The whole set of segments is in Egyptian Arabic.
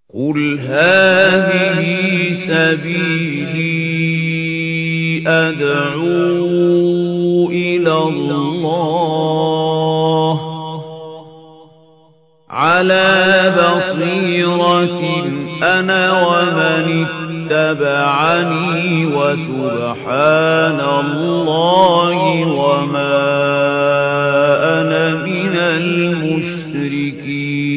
قُلْ هَٰذِهِ سَبِيلِي أَدْعُو إِلَى اللَّهِ ۚ عَلَىٰ بَصِيرَةٍ أَنَا وَمَنِ اتَّبَعَنِي ۖ وَسُبْحَانَ اللَّهِ وَمَا أَنَا مِنَ الْمُشْرِكِينَ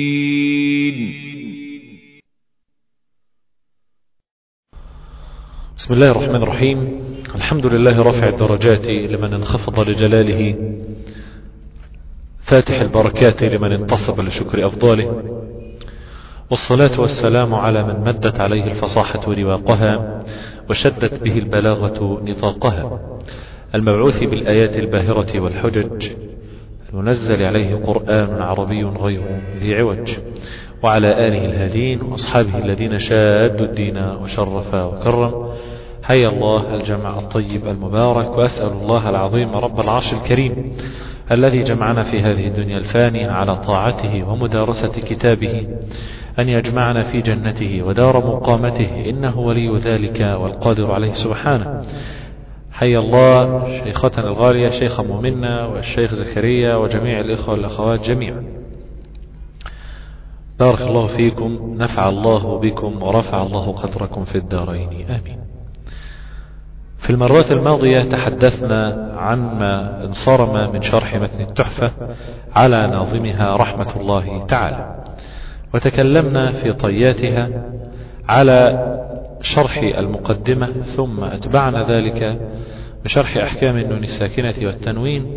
بسم الله الرحمن الرحيم الحمد لله رافع الدرجات لمن انخفض لجلاله فاتح البركات لمن انتصب لشكر أفضاله والصلاة والسلام على من مدت عليه الفصاحة رواقها وشدت به البلاغة نطاقها المبعوث بالآيات الباهرة والحجج المنزل عليه قرآن عربي غير ذي عوج وعلى آله الهادين وأصحابه الذين شادوا الدين وشرف وكرم حيا الله الجمع الطيب المبارك وأسأل الله العظيم رب العرش الكريم الذي جمعنا في هذه الدنيا الفانية على طاعته ومدارسة كتابه أن يجمعنا في جنته ودار مقامته إنه ولي ذلك والقادر عليه سبحانه حي الله شيختنا الغالية شيخ مؤمنا والشيخ زكريا وجميع الإخوة والأخوات جميعا بارك الله فيكم نفع الله بكم ورفع الله قدركم في الدارين آمين في المرات الماضية تحدثنا عما انصرم من شرح متن التحفة على ناظمها رحمة الله تعالى وتكلمنا في طياتها على شرح المقدمة ثم أتبعنا ذلك بشرح أحكام النون الساكنة والتنوين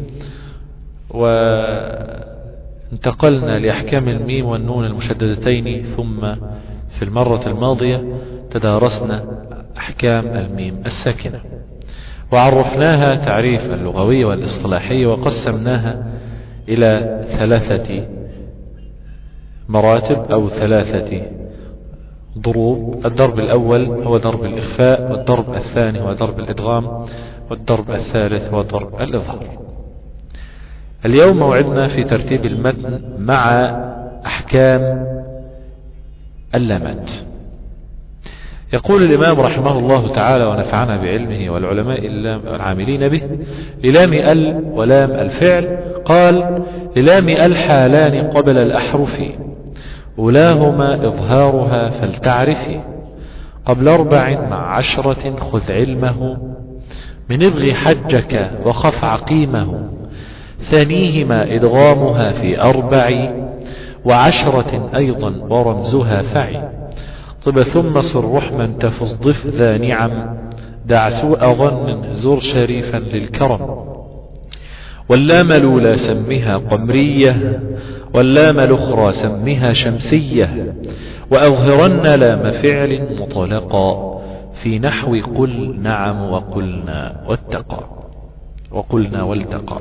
وانتقلنا لأحكام الميم والنون المشددتين ثم في المرة الماضية تدارسنا أحكام الميم الساكنة وعرفناها تعريف اللغوي والاصطلاحي وقسمناها إلى ثلاثة مراتب أو ثلاثة ضروب الضرب الأول هو ضرب الإخفاء والضرب الثاني هو ضرب الإدغام والضرب الثالث هو ضرب الإظهار اليوم موعدنا في ترتيب المتن مع أحكام اللامات يقول الإمام رحمه الله تعالى ونفعنا بعلمه والعلماء العاملين به للام ال ولام الفعل قال للام الحالان قبل الأحرف أولاهما إظهارها فلتعرفي قبل أربع مع عشرة خذ علمه من ابغ حجك وخف عقيمه ثانيهما إدغامها في أربع وعشرة أيضا ورمزها فعي طب ثم صر رحما تفز ضف ذا نعم دع سوء ظن زر شريفا للكرم واللام الأولى سمها قمرية واللام الأخرى سمها شمسية وأظهرن لام فعل مطلقا في نحو قل نعم وقلنا واتقى وقلنا والتقى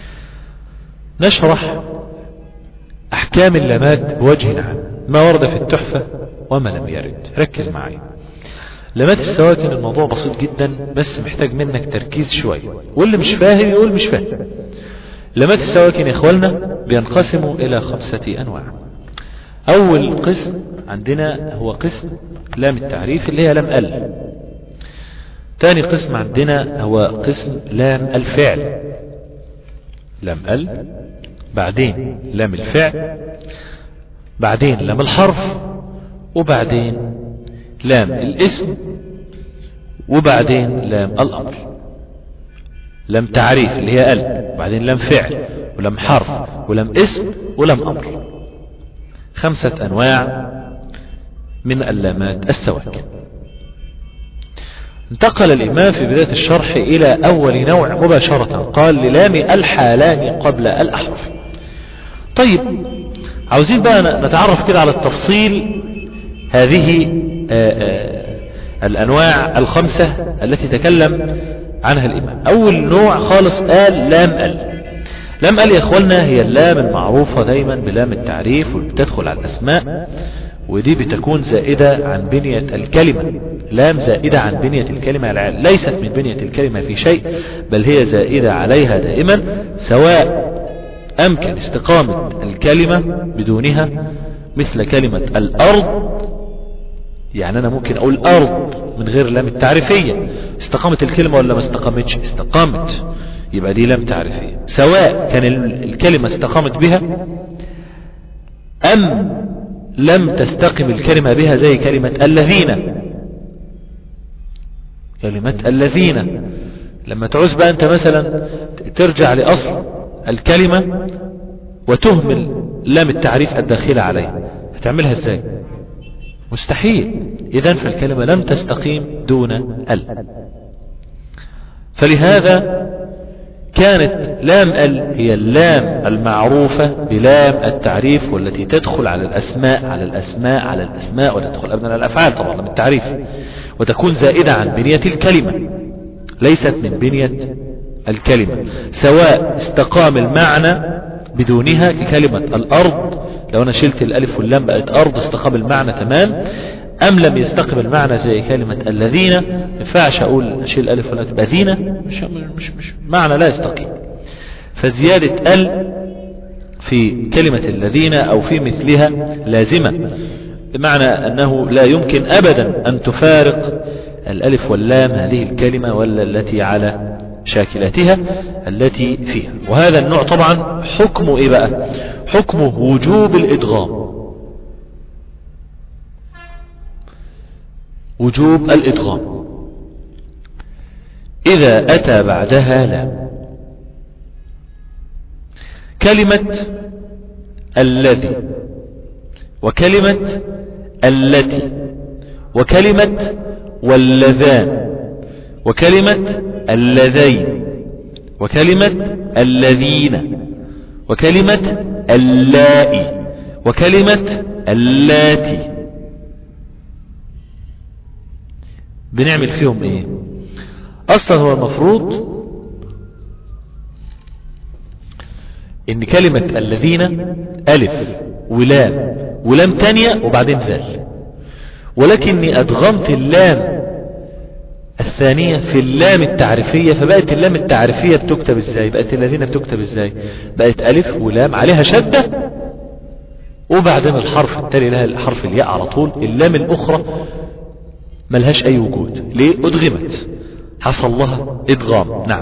نشرح أحكام اللامات بوجه عام ما ورد في التحفة وما لم يرد ركز معي لامات السواكن الموضوع بسيط جدا بس محتاج منك تركيز شوية واللي مش فاهم يقول مش فاهم لامات السواكن يا اخوالنا بينقسموا الى خمسة انواع اول قسم عندنا هو قسم لام التعريف اللي هي لام ال ثاني قسم عندنا هو قسم لام الفعل لام ال بعدين لام الفعل بعدين لام الحرف وبعدين لام الاسم وبعدين لام الأمر لام تعريف اللي هي ال وبعدين لام فعل ولام حرف ولام اسم ولام أمر خمسة أنواع من اللامات السواكن انتقل الإمام في بداية الشرح إلى أول نوع مباشرة قال للام الحالان قبل الأحرف طيب عاوزين بقى نتعرف كده على التفصيل هذه آآ آآ الأنواع الخمسة التي تكلم عنها الإمام أول نوع خالص قال لام ال لام ال يا إخواننا هي اللام المعروفة دايما بلام التعريف وبتدخل على الأسماء ودي بتكون زائدة عن بنية الكلمة لام زائدة عن بنية الكلمة ليست من بنية الكلمة في شيء بل هي زائدة عليها دائما سواء أمكن استقامة الكلمة بدونها مثل كلمة الأرض يعني أنا ممكن أقول أرض من غير لام التعريفية استقامت الكلمة ولا ما استقامتش استقامت يبقى دي لام تعريفية سواء كان الكلمة استقامت بها أم لم تستقم الكلمة بها زي كلمة الذين كلمة الذين لما تعوز بقى أنت مثلا ترجع لأصل الكلمة وتهمل لام التعريف الداخلة عليها هتعملها ازاي مستحيل اذا فالكلمة لم تستقيم دون ال فلهذا كانت لام ال هي اللام المعروفة بلام التعريف والتي تدخل على الأسماء على الأسماء على الأسماء وتدخل أبنى الأفعال طبعا من التعريف وتكون زائدة عن بنية الكلمة ليست من بنية الكلمة سواء استقام المعنى بدونها ككلمة الأرض لو أنا شلت الألف واللام بقت أرض استقام المعنى تمام أم لم يستقم المعنى زي كلمة الذين ينفعش أقول أشيل الألف واللام تبقى ذين مش, مش, مش معنى لا يستقيم فزيادة ال في كلمة الذين أو في مثلها لازمة بمعنى أنه لا يمكن أبدا أن تفارق الألف واللام هذه الكلمة ولا التي على شاكلتها التي فيها وهذا النوع طبعا حكمه ايه بقى حكمه وجوب الادغام وجوب الادغام اذا اتى بعدها لا كلمة الذي وكلمة التي وكلمة واللذان وكلمة اللذين وكلمة الذين وكلمة اللائي وكلمة اللاتي بنعمل فيهم ايه اصلا هو المفروض ان كلمة الذين الف ولام ولام تانية وبعدين ذال ولكني ادغمت اللام الثانية في اللام التعريفية فبقت اللام التعريفية بتكتب ازاي بقت الذين بتكتب ازاي بقت الف ولام عليها شدة وبعدين الحرف التالي لها حرف الياء على طول اللام الاخرى ملهاش اي وجود ليه ادغمت حصل لها ادغام نعم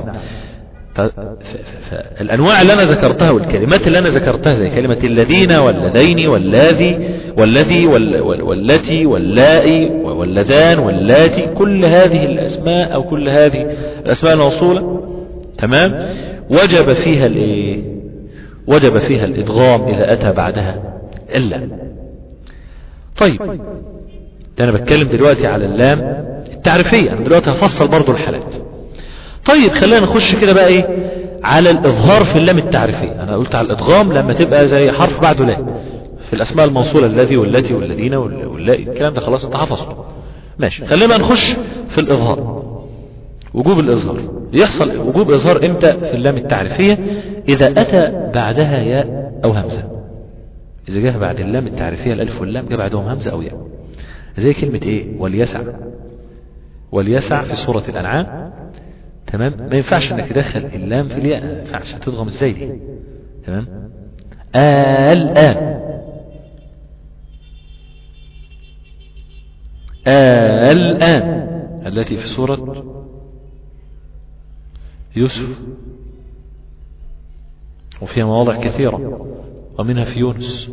فالانواع اللي انا ذكرتها والكلمات اللي انا ذكرتها زي كلمة الذين والذين والذي والذي والتي واللائي واللذان واللاتي كل هذه الاسماء او كل هذه الاسماء الموصولة تمام وجب فيها الايه وجب فيها الادغام اذا اتى بعدها الا طيب ده انا بتكلم دلوقتي على اللام التعريفية انا دلوقتي هفصل برضو الحالات طيب خلينا نخش كده بقى ايه على الاظهار في اللام التعريفية انا قلت على الادغام لما تبقى زي حرف بعده لا في الاسماء الموصولة الذي والتي والذين واللائي الكلام ده خلاص انت حفظته ماشي خلينا بقى نخش في الاظهار وجوب الاظهار يحصل وجوب اظهار امتى في اللام التعريفية اذا اتى بعدها ياء او همزة اذا جاء بعد اللام التعريفية الالف واللام جاء بعدهم همزة او ياء زي كلمة ايه وليسع وليسع في سورة الانعام تمام ما ينفعش انك تدخل اللام في الياء ما ينفعش تضغم ازاي دي تمام الآن الآن التي في سورة يوسف وفيها مواضع كثيرة ومنها في يونس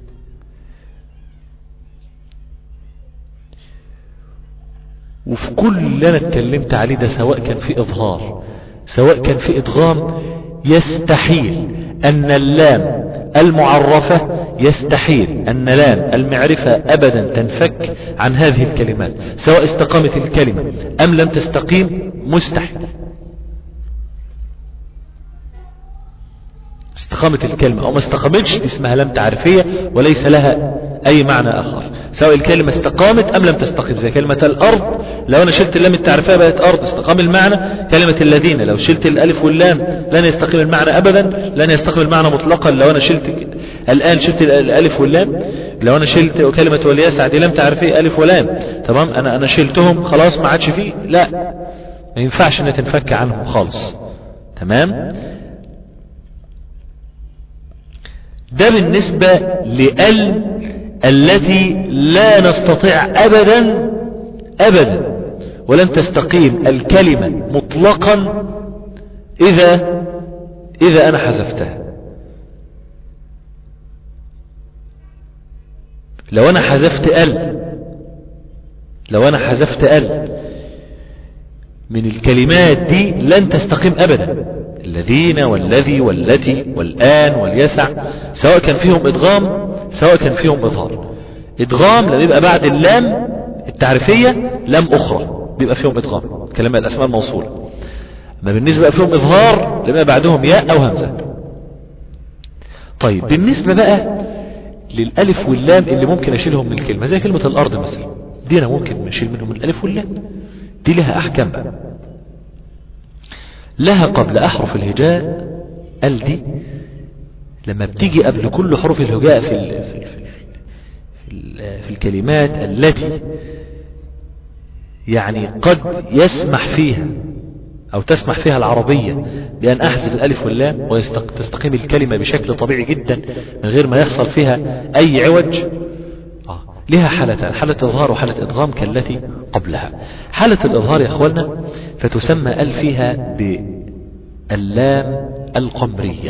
وفي كل اللي انا اتكلمت عليه ده سواء كان في اظهار سواء كان في ادغام يستحيل ان اللام المعرفة يستحيل ان لام المعرفة ابدا تنفك عن هذه الكلمات سواء استقامت الكلمة ام لم تستقيم مستحيل استقامت الكلمة او ما استقامتش دي اسمها لم تعرفية وليس لها اي معنى اخر سواء الكلمة استقامت ام لم تستقم زي كلمة الارض لو انا شلت اللام التعريفية بقت ارض استقام المعنى كلمة الذين لو شلت الالف واللام لن يستقيم المعنى ابدا لن يستقيم المعنى مطلقا لو انا شلت الان شلت الالف واللام لو انا شلت كلمة وليسع دي لم تعرفية الف ولام تمام انا انا شلتهم خلاص ما عادش فيه لا ما ينفعش ان تنفك عنهم خالص تمام ده بالنسبة لأل التي لا نستطيع أبدا أبدا ولن تستقيم الكلمة مطلقا إذا إذا أنا حذفتها لو أنا حذفت ال لو أنا حذفت ال من الكلمات دي لن تستقيم أبدا الذين والذي والتي والآن واليسع سواء كان فيهم إدغام سواء كان فيهم إظهار إدغام لما يبقى بعد اللام التعريفية لام أخرى بيبقى فيهم إدغام كلام الأسماء الموصولة ما بالنسبة فيهم إظهار لما بعدهم ياء أو همزة طيب بالنسبة بقى للألف واللام اللي ممكن أشيلهم من الكلمة زي كلمة الأرض مثلا دي أنا ممكن أشيل منهم الألف واللام دي لها أحكام بقى لها قبل أحرف الهجاء ال دي لما بتيجي قبل كل حروف الهجاء في ال في ال في, ال في الكلمات التي يعني قد يسمح فيها أو تسمح فيها العربية بأن أحذف الألف واللام وتستقيم الكلمة بشكل طبيعي جدا من غير ما يحصل فيها أي عوج آه. لها حالتان حالة إظهار وحالة إدغام كالتي قبلها حالة الإظهار يا أخوانا فتسمى ال فيها باللام القمرية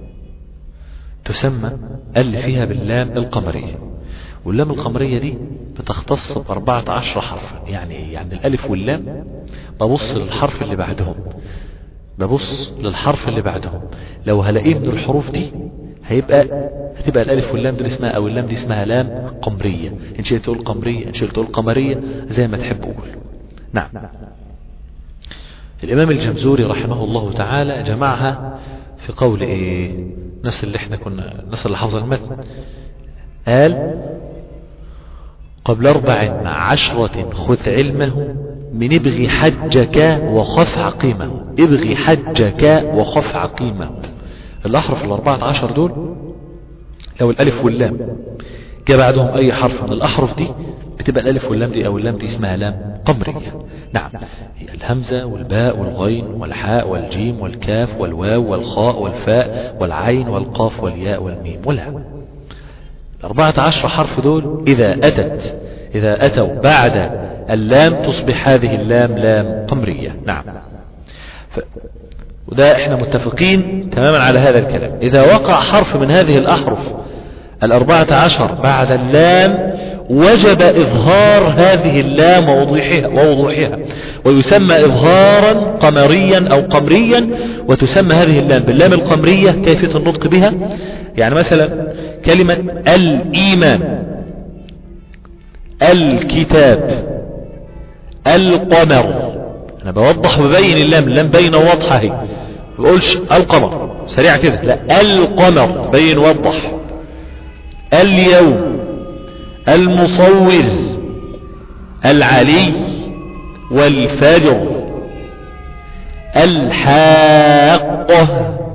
تسمى ال فيها باللام القمرية واللام القمرية دي بتختص بأربعة عشر حرفا يعني يعني الألف واللام ببص للحرف اللي بعدهم ببص للحرف اللي بعدهم لو هلاقيه من الحروف دي هيبقى هتبقى الألف واللام دي اسمها أو اللام دي اسمها لام قمرية إن شئت تقول قمرية إن شئت تقول قمرية زي ما تحب قول نعم الإمام الجمزوري رحمه الله تعالى جمعها في قول إيه الناس اللي احنا كنا الناس اللي حافظ المتن قال قبل أربع عشرة خذ علمه من ابغي حجك وخف عقيمه ابغي حجك وخف عقيمه الأحرف الأربعة عشر دول لو الألف واللام جاء بعدهم أي حرف من الأحرف دي بتبقى الألف واللام دي أو اللام دي اسمها لام قمرية نعم هي الهمزة والباء والغين والحاء والجيم والكاف والواو والخاء والفاء والعين والقاف والياء والميم والهاء الأربعة عشر حرف دول إذا أتت إذا أتوا بعد اللام تصبح هذه اللام لام قمرية نعم ف... وده احنا متفقين تماما على هذا الكلام إذا وقع حرف من هذه الأحرف الأربعة عشر بعد اللام وجب إظهار هذه اللام ووضوحها, ووضوحها ويسمى إظهارا قمريا أو قمريا وتسمى هذه اللام باللام القمرية كيفية النطق بها يعني مثلا كلمة الإيمان الكتاب القمر أنا بوضح وببين اللام اللام بين واضحة هي بقولش القمر سريع كده لا القمر بين وضح اليوم المصور العلي والفجر الحاقة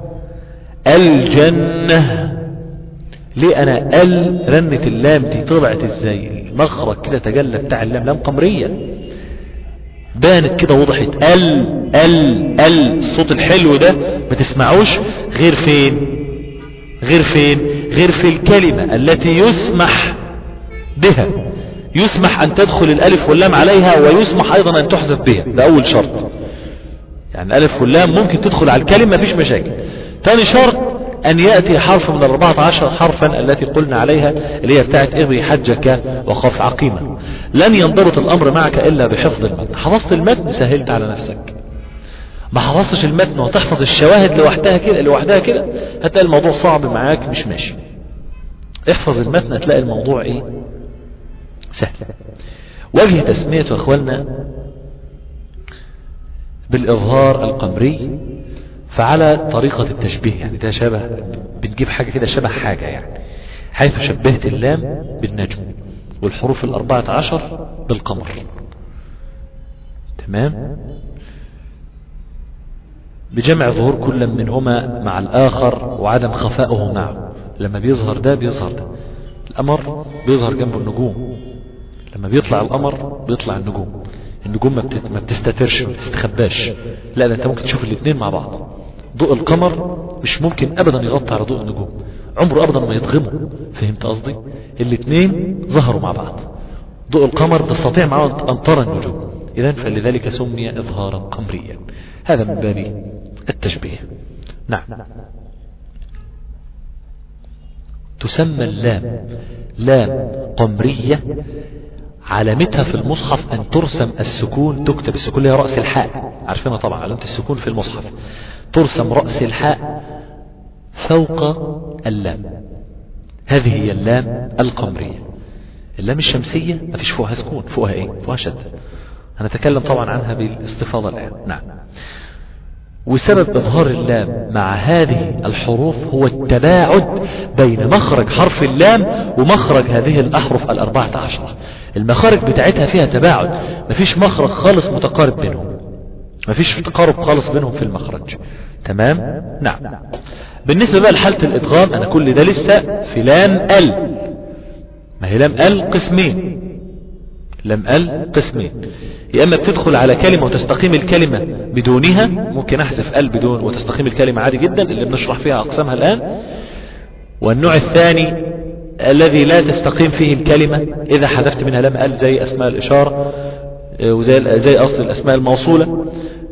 الجنة ليه انا ال رنة اللام دي طلعت ازاي المخرج كده تجلى بتاع اللام لام قمرية بانت كده وضحت ال ال ال الصوت الحلو ده ما تسمعوش غير فين غير فين غير في الكلمة التي يسمح بها يسمح أن تدخل الألف واللام عليها ويسمح أيضا أن تحذف بها ده أول شرط يعني الألف واللام ممكن تدخل على الكلمة مفيش مشاكل ثاني شرط أن يأتي حرف من الأربعة عشر حرفا التي قلنا عليها اللي هي بتاعت اغوي حجك وخاف عقيمة لن ينضبط الأمر معك إلا بحفظ المتن حفظت المتن سهلت على نفسك ما حفظتش المتن وتحفظ الشواهد لوحدها كده لوحدها كده هتلاقي الموضوع صعب معاك مش ماشي احفظ المتن هتلاقي الموضوع ايه سهل وجه تسميته اخواننا بالاظهار القمري فعلى طريقة التشبيه يعني ده شبه بنجيب حاجة كده شبه حاجة يعني حيث شبهت اللام بالنجم والحروف الأربعة عشر بالقمر تمام بجمع ظهور كل منهما مع الآخر وعدم خفائه معه لما بيظهر ده بيظهر ده القمر بيظهر جنبه النجوم لما بيطلع القمر بيطلع النجوم النجوم ما, بتت... ما بتستترش ما بتستخباش لا ده انت ممكن تشوف الاثنين مع بعض ضوء القمر مش ممكن ابدا يغطي على ضوء النجوم عمره ابدا ما يضغمه فهمت قصدي الاثنين ظهروا مع بعض ضوء القمر تستطيع معه أن ترى النجوم إذا فلذلك سمي إظهارا قمريا هذا من باب التشبيه نعم تسمى اللام لام قمرية علامتها في المصحف أن ترسم السكون تكتب السكون هي رأس الحاء عارفينها طبعا علامة السكون في المصحف ترسم رأس الحاء فوق اللام هذه هي اللام القمرية اللام الشمسية ما فيش فوقها سكون فوقها ايه فوقها شد هنتكلم طبعا عنها بالاستفاضة الآن نعم وسبب إظهار اللام مع هذه الحروف هو التباعد بين مخرج حرف اللام ومخرج هذه الأحرف الأربعة عشرة المخارج بتاعتها فيها تباعد مفيش مخرج خالص متقارب بينهم مفيش تقارب خالص بينهم في المخرج تمام نعم بالنسبة بقى لحالة الإدغام أنا كل ده لسه في لام ال ما هي لام ال قسمين لم ال قسمين يا اما بتدخل على كلمة وتستقيم الكلمة بدونها ممكن احذف ال بدون وتستقيم الكلمة عادي جدا اللي بنشرح فيها اقسامها الان والنوع الثاني الذي لا تستقيم فيه الكلمة اذا حذفت منها لم ال زي اسماء الاشارة وزي زي اصل الاسماء الموصولة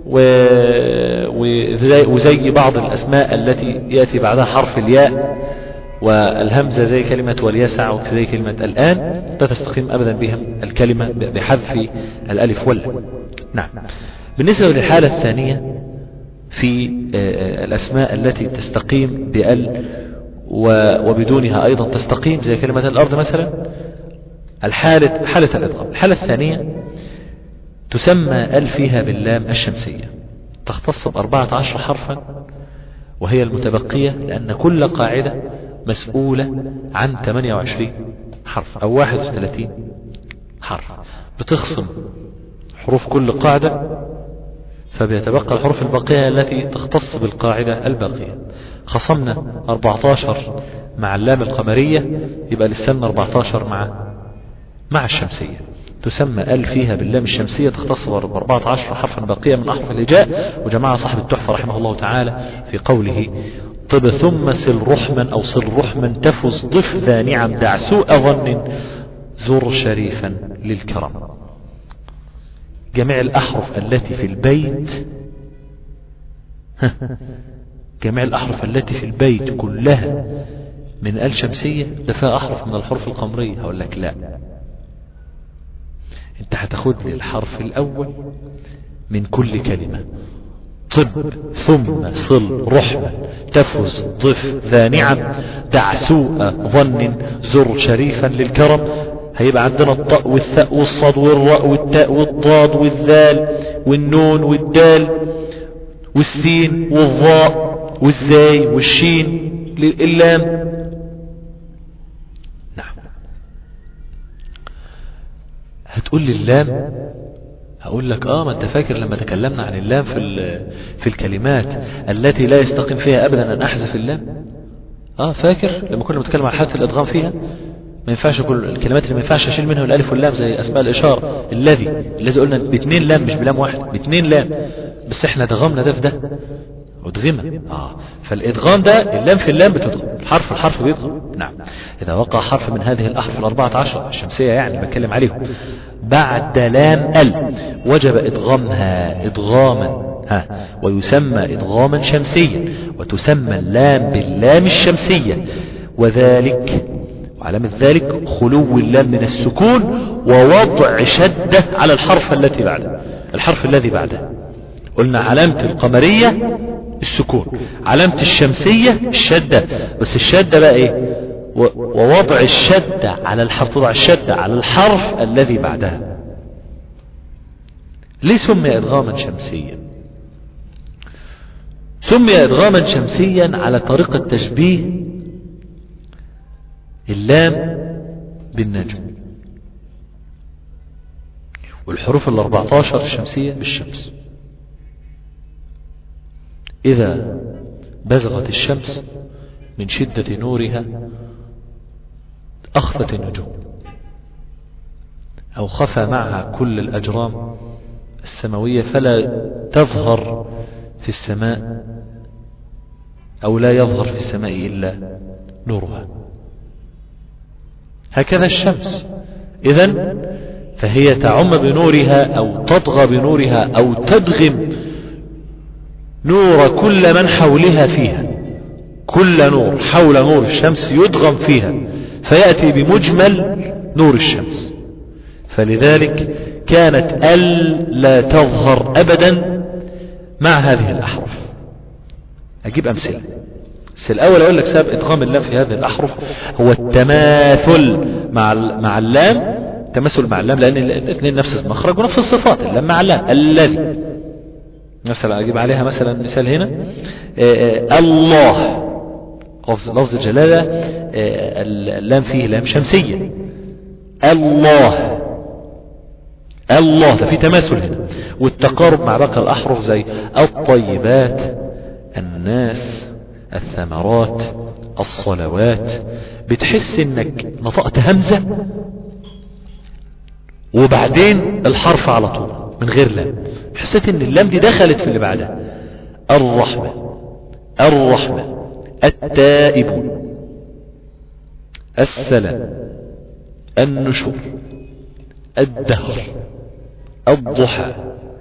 وزي, وزي بعض الاسماء التي يأتي بعدها حرف الياء والهمزة زي كلمة وليسع زي كلمة الآن لا تستقيم أبدا بها الكلمة بحذف الألف ولا نعم بالنسبة للحالة الثانية في الأسماء التي تستقيم بأل وبدونها أيضا تستقيم زي كلمة الأرض مثلا الحالة حالة الإضغام الحالة الثانية تسمى ال فيها باللام الشمسية تختص بأربعة عشر حرفا وهي المتبقية لأن كل قاعدة مسؤولة عن 28 حرف أو 31 حرف بتخصم حروف كل قاعدة فبيتبقى الحروف الباقية التي تختص بالقاعدة الباقية خصمنا 14 مع اللام القمرية يبقى لسنا 14 مع مع الشمسية تسمى ال فيها باللام الشمسية تختص ب 14 حرفا باقية من أحرف الهجاء وجماعة صاحب التحفة رحمه الله تعالى في قوله طب ثم سل رحما أو سل رحما تفز ضف ذا نعم دع سوء ظن زر شريفا للكرم جميع الأحرف التي في البيت جميع الأحرف التي في البيت كلها من آل شمسية ده فيها أحرف من الحروف القمرية هقول لك لا انت هتاخد لي الحرف الأول من كل كلمة طب ثم صل رحمة تفز ضف ذا نعم دع سوء ظن زر شريفا للكرم هيبقى عندنا الطاء والثاء والصاد والراء والتاء والضاد والذال والنون والدال والسين والظاء والزاي والشين اللام نعم هتقول لي اللام هقول لك اه ما انت فاكر لما تكلمنا عن اللام في في الكلمات التي لا يستقيم فيها ابدا ان احذف اللام اه فاكر لما كنا بنتكلم عن حالة الادغام فيها ما ينفعش كل الكلمات اللي ما ينفعش اشيل منها الالف واللام زي اسماء الاشاره الذي الذي قلنا باثنين لام مش بلام واحد باثنين لام بس احنا دغمنا ده في ده ادغمه اه فالادغام ده اللام في اللام بتدغم الحرف الحرف بيدغم نعم اذا وقع حرف من هذه الاحرف الاربعه عشر الشمسيه يعني بتكلم عليهم بعد لام ال وجب ادغامها ادغاما ها ويسمى ادغاما شمسيا وتسمى اللام باللام الشمسيه وذلك وعلامة ذلك خلو اللام من السكون ووضع شدة على الحرف التي بعده الحرف الذي بعده قلنا علامة القمرية السكون علامة الشمسية الشدة بس الشدة بقى ايه ووضع الشدة على الحرف تضع الشدة على الحرف الذي بعدها ليه سمي ادغاما شمسيا سمي ادغاما شمسيا على طريقة تشبيه اللام بالنجم والحروف الاربعة عشر الشمسية بالشمس إذا بزغت الشمس من شدة نورها أخفت النجوم أو خفى معها كل الأجرام السماوية فلا تظهر في السماء أو لا يظهر في السماء إلا نورها هكذا الشمس إذا فهي تعم بنورها أو تطغى بنورها أو تدغم نور كل من حولها فيها كل نور حول نور الشمس يدغم فيها فيأتي بمجمل نور الشمس فلذلك كانت ال لا تظهر أبدا مع هذه الأحرف أجيب أمثلة بس الأول أقول لك سبب إدغام اللام في هذه الأحرف هو التماثل مع مع اللام تماثل مع اللام لأن الاثنين نفس المخرج ونفس الصفات اللام مع اللام الذي مثلا أجيب عليها مثلا مثال هنا آآ آآ الله لفظ لفظ الجلالة اللام فيه لام شمسية الله الله ده في تماثل هنا والتقارب مع باقي الأحرف زي الطيبات الناس الثمرات الصلوات بتحس انك نطقت همزة وبعدين الحرف على طول من غير لام حسيت ان اللام دي دخلت في اللي بعدها الرحمة الرحمة التائبون السلام النشور الدهر الضحى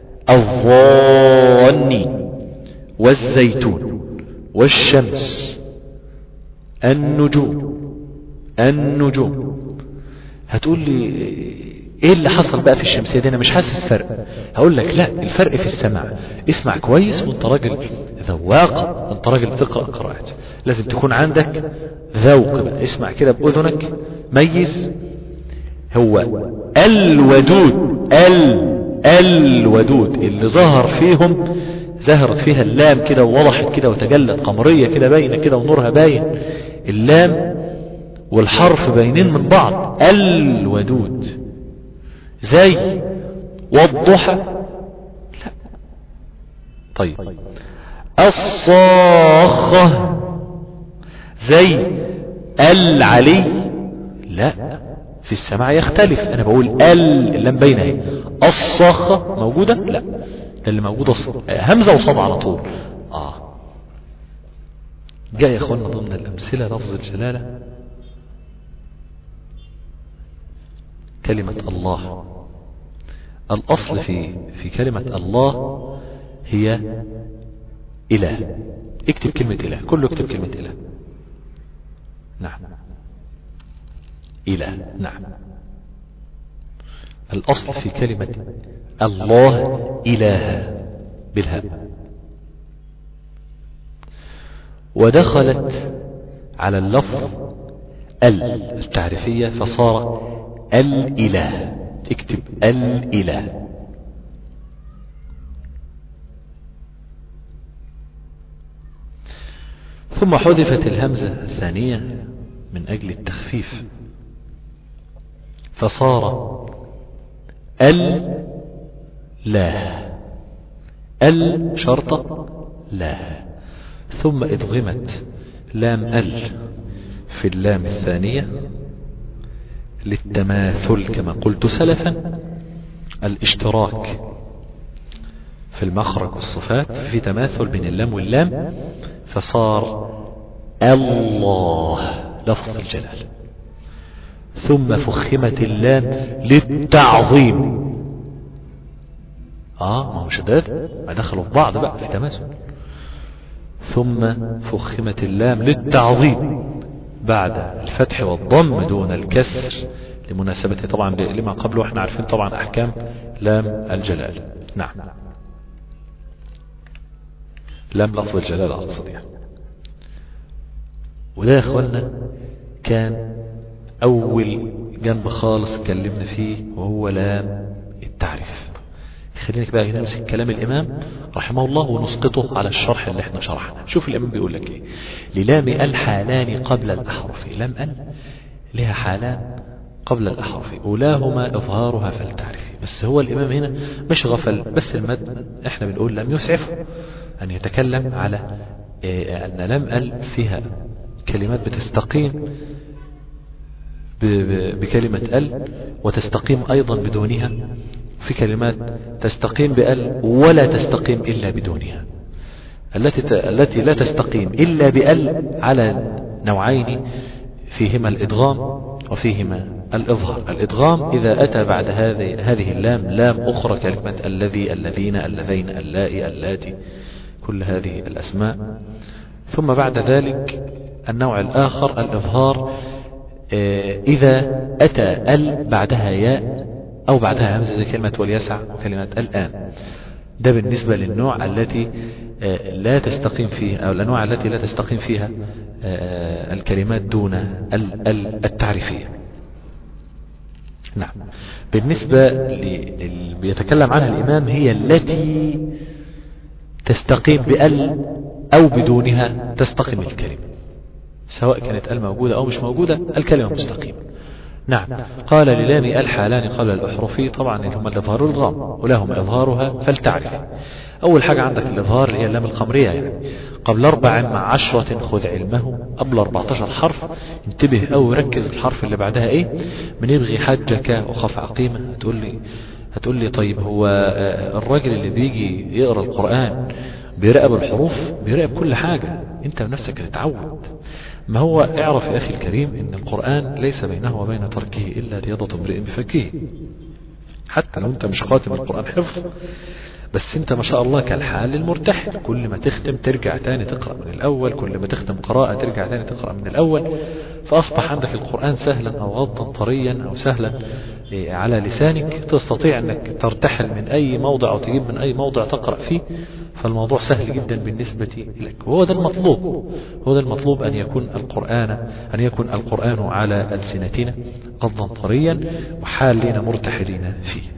الظاني والزيتون والشمس النجوم النجوم هتقول لي ايه اللي حصل بقى في الشمسية دي انا مش حاسس فرق هقول لك لا الفرق في السمع اسمع كويس وانت راجل ذواق انت راجل بتقرأ قراءات لازم تكون عندك ذوق بقى اسمع كده بأذنك ميز هو الودود ال الودود اللي ظهر فيهم ظهرت فيها اللام كده ووضحت كده وتجلت قمرية كده باينة كده ونورها باين اللام والحرف باينين من بعض الودود زي والضحى لا طيب الصاخة زي العلي لا في السماع يختلف انا بقول ال اللام باينه اهي الصاخة موجودة لا ده اللي موجودة همزة وصاد على طول اه جاء يا اخوانا ضمن الامثلة لفظ الجلالة كلمة الله الأصل في في كلمة الله هي إله اكتب كلمة إله كله اكتب كلمة إله نعم إله نعم الأصل في كلمة الله إله بالهاء ودخلت على اللفظ ال التعريفية فصار الإله اكتب الإله ثم حذفت الهمزة الثانية من أجل التخفيف فصار ال لا ال شرطة لا ثم ادغمت لام ال في اللام الثانية للتماثل كما قلت سلفا الاشتراك في المخرج والصفات في تماثل بين اللام واللام فصار الله لفظ الجلال ثم فخمت اللام للتعظيم اه ما هو شداد ما دخلوا في بعض بقى في تماثل ثم فخمت اللام للتعظيم بعد الفتح والضم دون الكسر لمناسبته طبعا لما قبله احنا عارفين طبعا احكام لام الجلال نعم لام لفظ الجلال اقصد يعني وده يا اخوانا كان اول جنب خالص اتكلمنا فيه وهو لام التعريف خلينا بقى نمسك كلام الامام رحمه الله ونسقطه على الشرح اللي احنا شرحناه شوف الامام بيقول لك ايه للام ال حالان قبل الاحرف لام ال لها حالان قبل الأحرف أولاهما إظهارها فلتعرفي بس هو الإمام هنا مش غفل بس المد إحنا بنقول لم يسعفه أن يتكلم على إيه أن لم ال فيها كلمات بتستقيم بكلمة ال وتستقيم أيضا بدونها في كلمات تستقيم بال ولا تستقيم إلا بدونها التي التي لا تستقيم إلا بال على نوعين فيهما الإدغام وفيهما الإظهار الإدغام إذا أتى بعد هذه هذه اللام لام أخرى كلمة الذي الذين اللذين اللائي اللاتي كل هذه الأسماء ثم بعد ذلك النوع الآخر الإظهار آه، إذا أتى ال بعدها ياء أو بعدها همزة زي كلمة وليسع وكلمة الآن ده بالنسبة للنوع التي آه، لا تستقيم فيها أو الأنواع التي لا تستقيم فيها آه، الكلمات دون التعريفية نعم بالنسبة اللي بيتكلم عنها الإمام هي التي تستقيم بأل أو بدونها تستقيم الكلمة سواء كانت ال موجودة أو مش موجودة الكلمة مستقيمة نعم قال للام الحالان قبل الأحرف طبعا اللي هم الإظهار والإضغام ولهم إظهارها فلتعرف أول حاجة عندك الإظهار اللي هي اللام القمرية يعني قبل أربع مع عشرة خذ علمه قبل 14 حرف انتبه أو ركز الحرف اللي بعدها إيه من يبغي حجك وخف عقيمة هتقول لي هتقول لي طيب هو آه، الراجل اللي بيجي يقرأ القرآن بيراقب الحروف بيراقب كل حاجة انت بنفسك تتعود ما هو اعرف يا أخي الكريم ان القرآن ليس بينه وبين تركه إلا رياضة امرئ بفكه حتى لو انت مش خاتم القرآن حفظ بس انت ما شاء الله كالحال المرتحل كل ما تختم ترجع تاني تقرأ من الأول كل ما تختم قراءة ترجع تاني تقرأ من الأول فأصبح عندك القرآن سهلا أو غضا طريا أو سهلا إيه، على لسانك تستطيع أنك ترتحل من أي موضع أو تجيب من أي موضع تقرأ فيه فالموضوع سهل جدا بالنسبة لك وهو ده المطلوب هو ده المطلوب أن يكون القرآن أن يكون القرآن على ألسنتنا غضا طريا وحالين مرتحلين فيه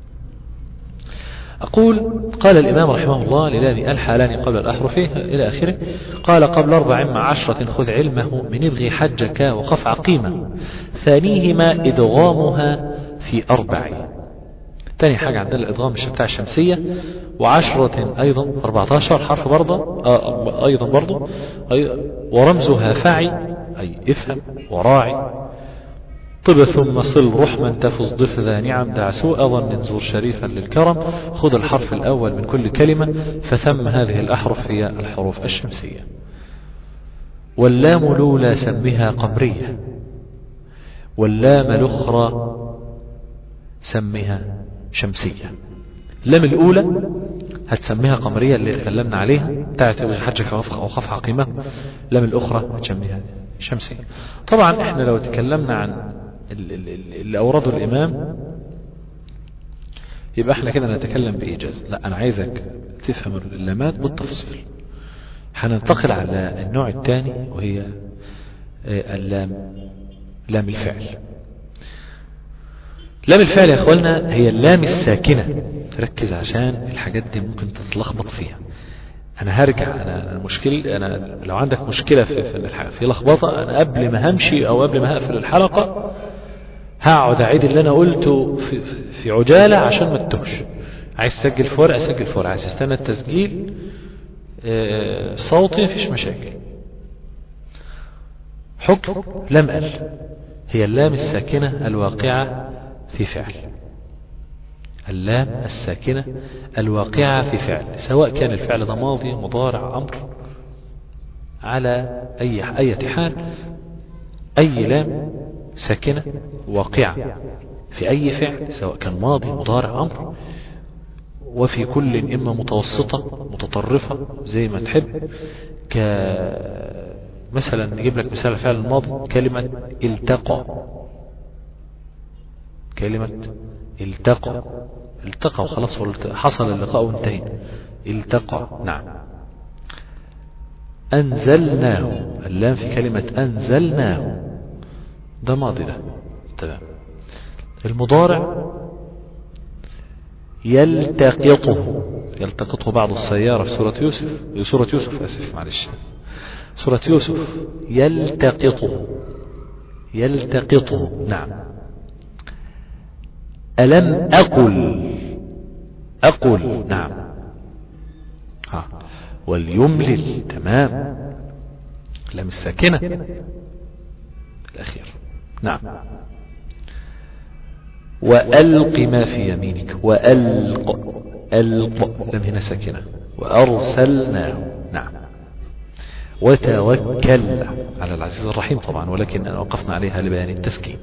أقول قال الإمام رحمه الله للام الحالان قبل الأحرف إلى آخره قال قبل أربع مع عشرة خذ علمه من ابغي حجك وقف عقيمة ثانيهما إدغامها في أربع ثاني حاجة عندنا الإدغام بتاع الشمسية وعشرة أيضا 14 حرف برضه آه، أيضا برضه ورمزها فعي أي افهم وراعي طب ثم صل رحما تفز ضف ذا نعم دع سوء ظن زور شريفا للكرم خذ الحرف الأول من كل كلمة فثم هذه الأحرف هي الحروف الشمسية واللام الأولى سمها قمرية واللام الأخرى سمها شمسية اللام الأولى هتسميها قمرية اللي تكلمنا عليها بتاعت حجك وخف عقيمة اللام الأخرى هتسميها شمسية طبعا احنا لو تكلمنا عن اللي أورده الإمام يبقى احنا كده نتكلم بإيجاز لا أنا عايزك تفهم اللامات بالتفصيل هننتقل على النوع الثاني وهي آه، اللام لام الفعل لام الفعل يا اخوانا هي اللام الساكنة تركز عشان الحاجات دي ممكن تتلخبط فيها انا هرجع انا المشكلة انا لو عندك مشكلة في في, في لخبطة انا قبل ما همشي او قبل ما هقفل الحلقة هقعد اعيد اللي انا قلته في, في عجالة عشان ما تتوهش عايز تسجل في ورقة سجل في ورقة عايز تستنى التسجيل آه، صوتي مفيش مشاكل حكم لم أل هي اللام الساكنة الواقعة في فعل اللام الساكنة الواقعة في فعل سواء كان الفعل ده ماضي مضارع أمر على أي أي حال أي لام ساكنة واقعة في أي فعل سواء كان ماضي مضارع أمر وفي كل إما متوسطة متطرفة زي ما تحب ك مثلا نجيب لك مثال الفعل الماضي كلمة التقى كلمة التقى التقى وخلاص حصل اللقاء وانتهينا التقى نعم أنزلناه اللام في كلمة أنزلناه ده ماضي ده تمام المضارع يلتقطه يلتقطه بعض السيارة في سورة يوسف سورة يوسف أسف معلش سورة يوسف يلتقطه يلتقطه نعم ألم أقل أقل نعم ها وليملل تمام لم الساكنة الأخير نعم وألق ما في يمينك وألق ألق لم هنا ساكنة وأرسلناه نعم وتوكل على العزيز الرحيم طبعا ولكن أنا وقفنا عليها لبيان التسكين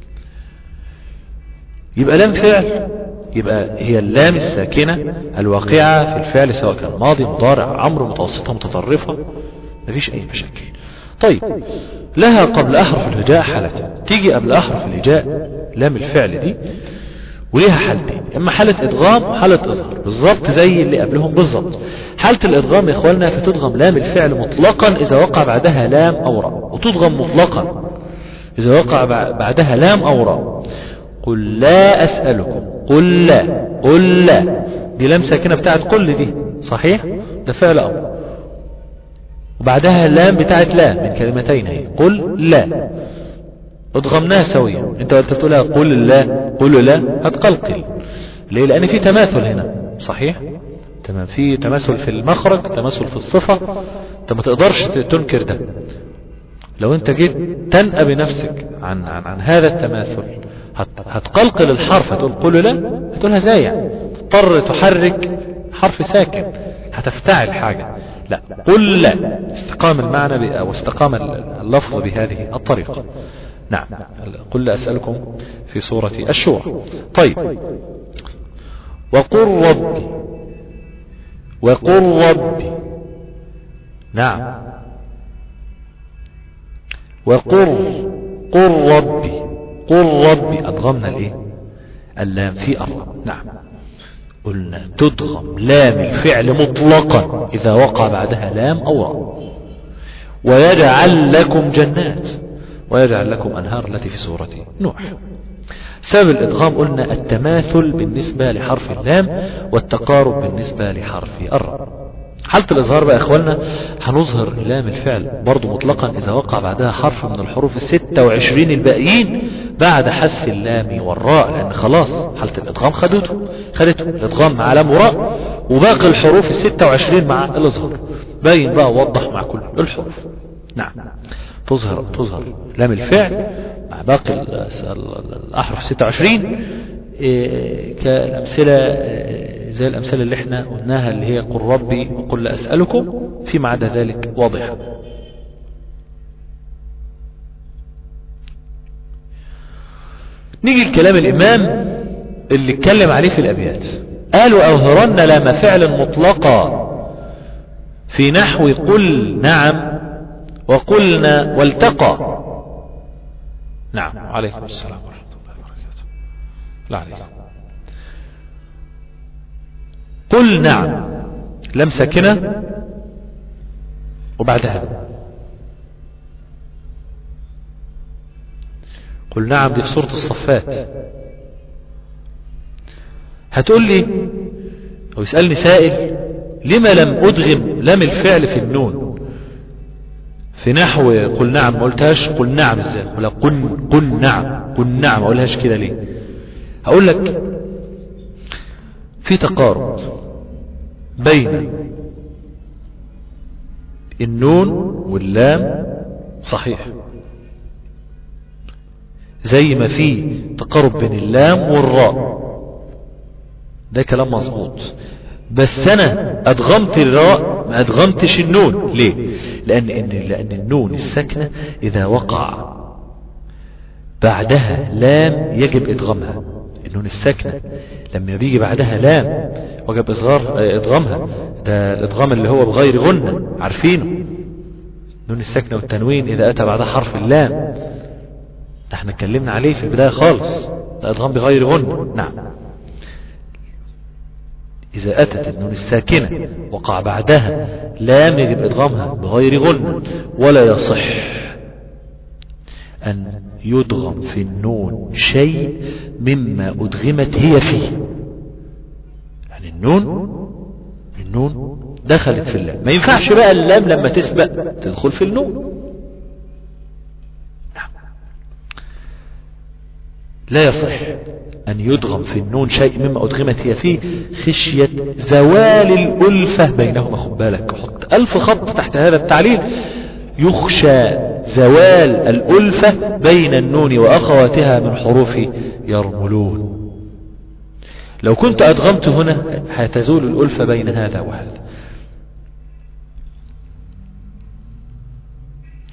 يبقى لام فعل يبقى هي اللام الساكنة الواقعة في الفعل سواء كان ماضي مضارع عمرو متوسطة متطرفة مفيش أي مشاكل طيب لها قبل أحرف الهجاء حالتين تيجي قبل أحرف الهجاء لام الفعل دي وليها حالتين اما حالة ادغام وحالة اظهار بالظبط زي اللي قبلهم بالظبط حالة الادغام يا اخواننا فتدغم لام الفعل مطلقا اذا وقع بعدها لام او راء وتدغم مطلقا اذا وقع بعدها لام او راء قل لا اسألكم قل لا قل لا دي لام ساكنة بتاعت قل دي صحيح ده فعل امر وبعدها اللام بتاعت لا من كلمتين هي قل لا ادغمناها سويا انت قلت تقولها قل لا قل لا هتقلقل ليه لان في تماثل هنا صحيح تمام في تماثل في المخرج تماثل في الصفة انت ما تقدرش تنكر ده لو انت جيت تنأى بنفسك عن, عن, عن هذا التماثل هتقلقل الحرف هتقول قل لا هتقولها زي يعني تضطر تحرك حرف ساكن هتفتعل حاجة لا قل لا استقام المعنى او استقام اللفظ بهذه الطريقة نعم قل أسألكم في سورة الشورى طيب وقل ربي وقل ربي نعم وقل قل ربي قل ربي أدغمنا الايه اللام في أرض نعم قلنا تدغم لام الفعل مطلقا إذا وقع بعدها لام أو راء ويجعل لكم جنات ويجعل لكم أنهار التي في سورة نوح سبب الإدغام قلنا التماثل بالنسبة لحرف اللام والتقارب بالنسبة لحرف الراء حالة الإظهار بقى إخواننا هنظهر لام الفعل برضو مطلقا إذا وقع بعدها حرف من الحروف الستة وعشرين الباقيين بعد حذف اللام والراء لأن خلاص حالة الإدغام خدته خدته الإدغام مع لام وراء وباقي الحروف الستة وعشرين مع الإظهار باين بقى وضح مع كل الحروف نعم تظهر تظهر لام الفعل مع باقي الأحرف 26 إيه، كالأمثلة إيه، زي الأمثلة اللي احنا قلناها اللي هي قل ربي وقل أسألكم فيما عدا ذلك واضحة نيجي لكلام الإمام اللي اتكلم عليه في الأبيات قالوا أظهرن لام فعل مطلقا في نحو قل نعم وقلنا والتقى نعم عليكم السلام ورحمة الله وبركاته لا عليكم قل نعم لم ساكنة وبعدها قل نعم دي في سورة الصفات هتقول لي او يسألني سائل لما لم ادغم لم الفعل في النون في نحو قل نعم ما قلتهاش قل نعم ازاي ولا قل قل نعم قل نعم ما اقولهاش كده ليه هقول لك في تقارب بين النون واللام صحيح زي ما في تقارب بين اللام والراء ده كلام مظبوط بس انا ادغمت الراء ما ادغمتش النون ليه لان إن لان النون الساكنه اذا وقع بعدها لام يجب ادغامها النون الساكنه لما بيجي بعدها لام وجب اصغار ادغامها ده الادغام اللي هو بغير غنة عارفينه النون الساكنه والتنوين اذا اتى بعدها حرف اللام ده احنا اتكلمنا عليه في البدايه خالص ده ادغام بغير غنة نعم إذا أتت النون الساكنة وقع بعدها لام يجب إدغامها بغير غن ولا يصح أن يدغم في النون شيء مما أدغمت هي فيه يعني النون النون دخلت في اللام ما ينفعش بقى اللام لما تسبق تدخل في النون لا يصح أن يدغم في النون شيء مما أدغمت هي فيه خشية زوال الألفة بينهما خد بالك حط ألف خط تحت هذا التعليل يخشى زوال الألفة بين النون وأخواتها من حروف يرملون لو كنت أدغمت هنا هتزول الألفة بين هذا وهذا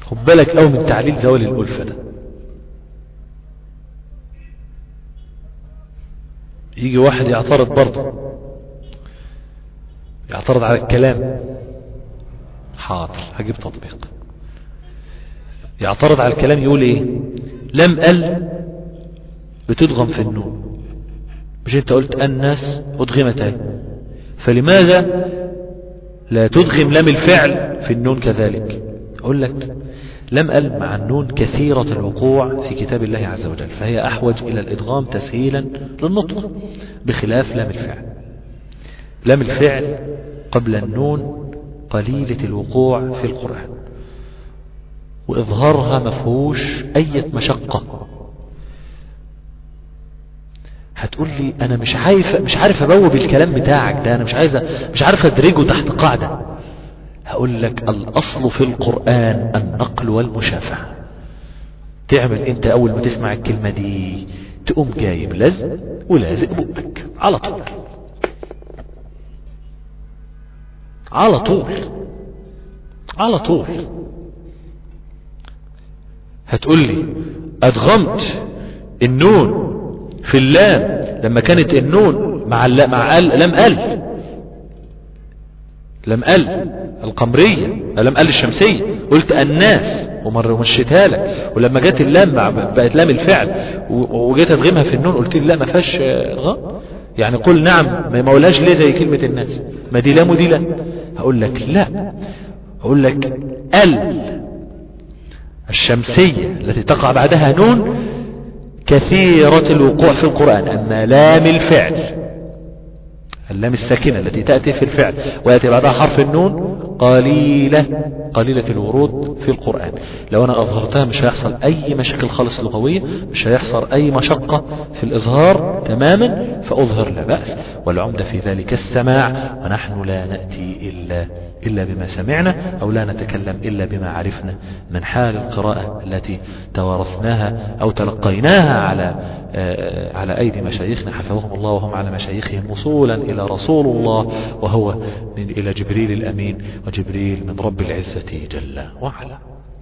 خد بالك أو من تعليل زوال الألفة ده يجي واحد يعترض برضه يعترض على الكلام حاضر هجيب تطبيق يعترض على الكلام يقول ايه لم ال بتدغم في النون مش انت قلت الناس ادغمت اهي فلماذا لا تدغم لم الفعل في النون كذلك اقول لك لم ال مع النون كثيرة الوقوع في كتاب الله عز وجل فهي احوج الى الادغام تسهيلا للنطق بخلاف لام الفعل لام الفعل قبل النون قليلة الوقوع في القرآن وإظهارها مفهوش أي مشقة هتقول لي أنا مش عارف مش عارف أبوب الكلام بتاعك ده أنا مش عايز مش عارف أدرجه تحت قاعدة هقول لك الأصل في القرآن النقل والمشافعة تعمل أنت أول ما تسمع الكلمة دي تقوم جايب لزق ولازق بقك على طول على طول على طول هتقول لي ادغمت النون في اللام لما كانت النون مع اللام مع ال لم ال لم ال القمرية لم ال الشمسية قلت الناس ومرة مشيتها لك ولما جت اللام مع بقت لام الفعل وجيت ادغمها في النون قلت لي لا ما فيهاش ادغام يعني قل نعم ما قولهاش ليه زي كلمة الناس ما دي لام ودي لا هقول لك لا هقول لك ال الشمسية التي تقع بعدها نون كثيرة الوقوع في القرآن أما لام الفعل اللام الساكنة التي تأتي في الفعل ويأتي بعدها حرف النون قليلة قليلة الورود في القرآن لو أنا أظهرتها مش هيحصل أي مشاكل خالص لغوية مش هيحصل أي مشقة في الإظهار تماما فأظهر لا بأس والعمدة في ذلك السماع ونحن لا نأتي إلا إلا بما سمعنا أو لا نتكلم إلا بما عرفنا من حال القراءة التي توارثناها أو تلقيناها على على أيدي مشايخنا حفظهم الله وهم على مشايخهم وصولا إلى رسول الله وهو من إلى جبريل الأمين وجبريل من رب العزة جل وعلا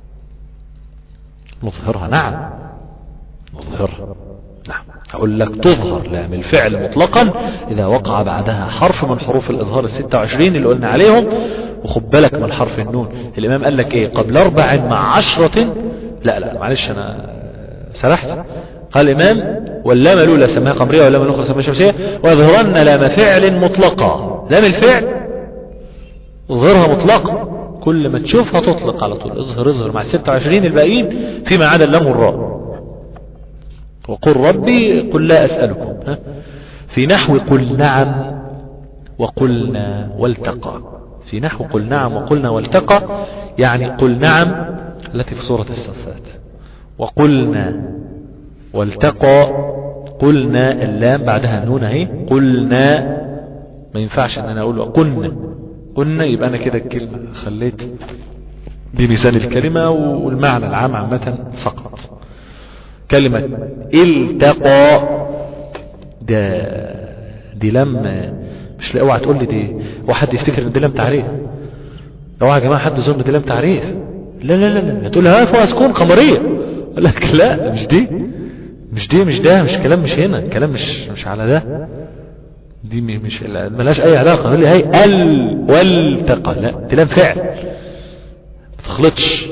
نظهرها نعم نظهرها نعم أقول لك تظهر لام الفعل مطلقا إذا وقع بعدها حرف من حروف الإظهار الستة وعشرين اللي قلنا عليهم وخد بالك من حرف النون الإمام قال لك إيه قبل أربع مع عشرة لا لا معلش أنا سرحت قال الإمام واللام الأولى سماها قمرية واللام الأخرى سماها شمسية ويظهرن لام فعل مطلقا لام الفعل اظهرها مطلقا كل ما تشوفها تطلق على طول اظهر اظهر مع الستة وعشرين الباقيين فيما عدا اللام والراء وقل ربي قل لا أسألكم ها؟ في نحو قل نعم وقلنا والتقى في نحو قل نعم وقلنا والتقى يعني قل نعم التي في سورة الصفات وقلنا والتقى قلنا اللام بعدها النون اهي قلنا ما ينفعش ان انا اقول قلنا قلنا يبقى انا كده الكلمة خليت بميزان الكلمة والمعنى العام عامة سقط كلمة التقى ده دي لم مش لا اوعى تقول لي دي واحد يفتكر ان دي لم تعريف اوعى يا جماعه حد يظن دي لم تعريف لا لا لا لا تقول لها فوق اسكون قمريه اقول لك لا مش دي مش دي مش ده مش كلام مش هنا كلام مش مش على ده دي مش ملهاش اي علاقه يقول لي هي ال والتقى لا دي لام فعل ما تخلطش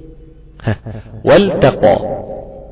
والتقى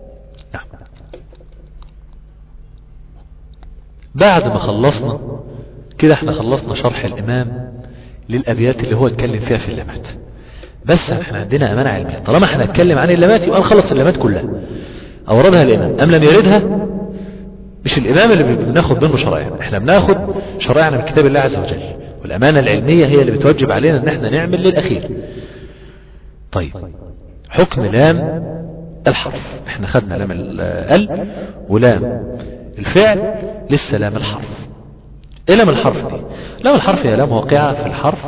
بعد ما خلصنا كده احنا خلصنا شرح الامام للابيات اللي هو اتكلم فيها في اللمات بس احنا عندنا امانة علمية طالما احنا نتكلم عن اللمات يبقى نخلص اللمات كلها اوردها الامام ام لم يردها مش الامام اللي بناخد منه شرائعنا احنا بناخد شرائعنا من كتاب الله عز وجل والامانة العلمية هي اللي بتوجب علينا ان احنا نعمل للاخير طيب حكم لام الحرف احنا خدنا لام ال ولام الفعل لسه لام الحرف ايه لام الحرف دي لام الحرف هي لام واقعة في الحرف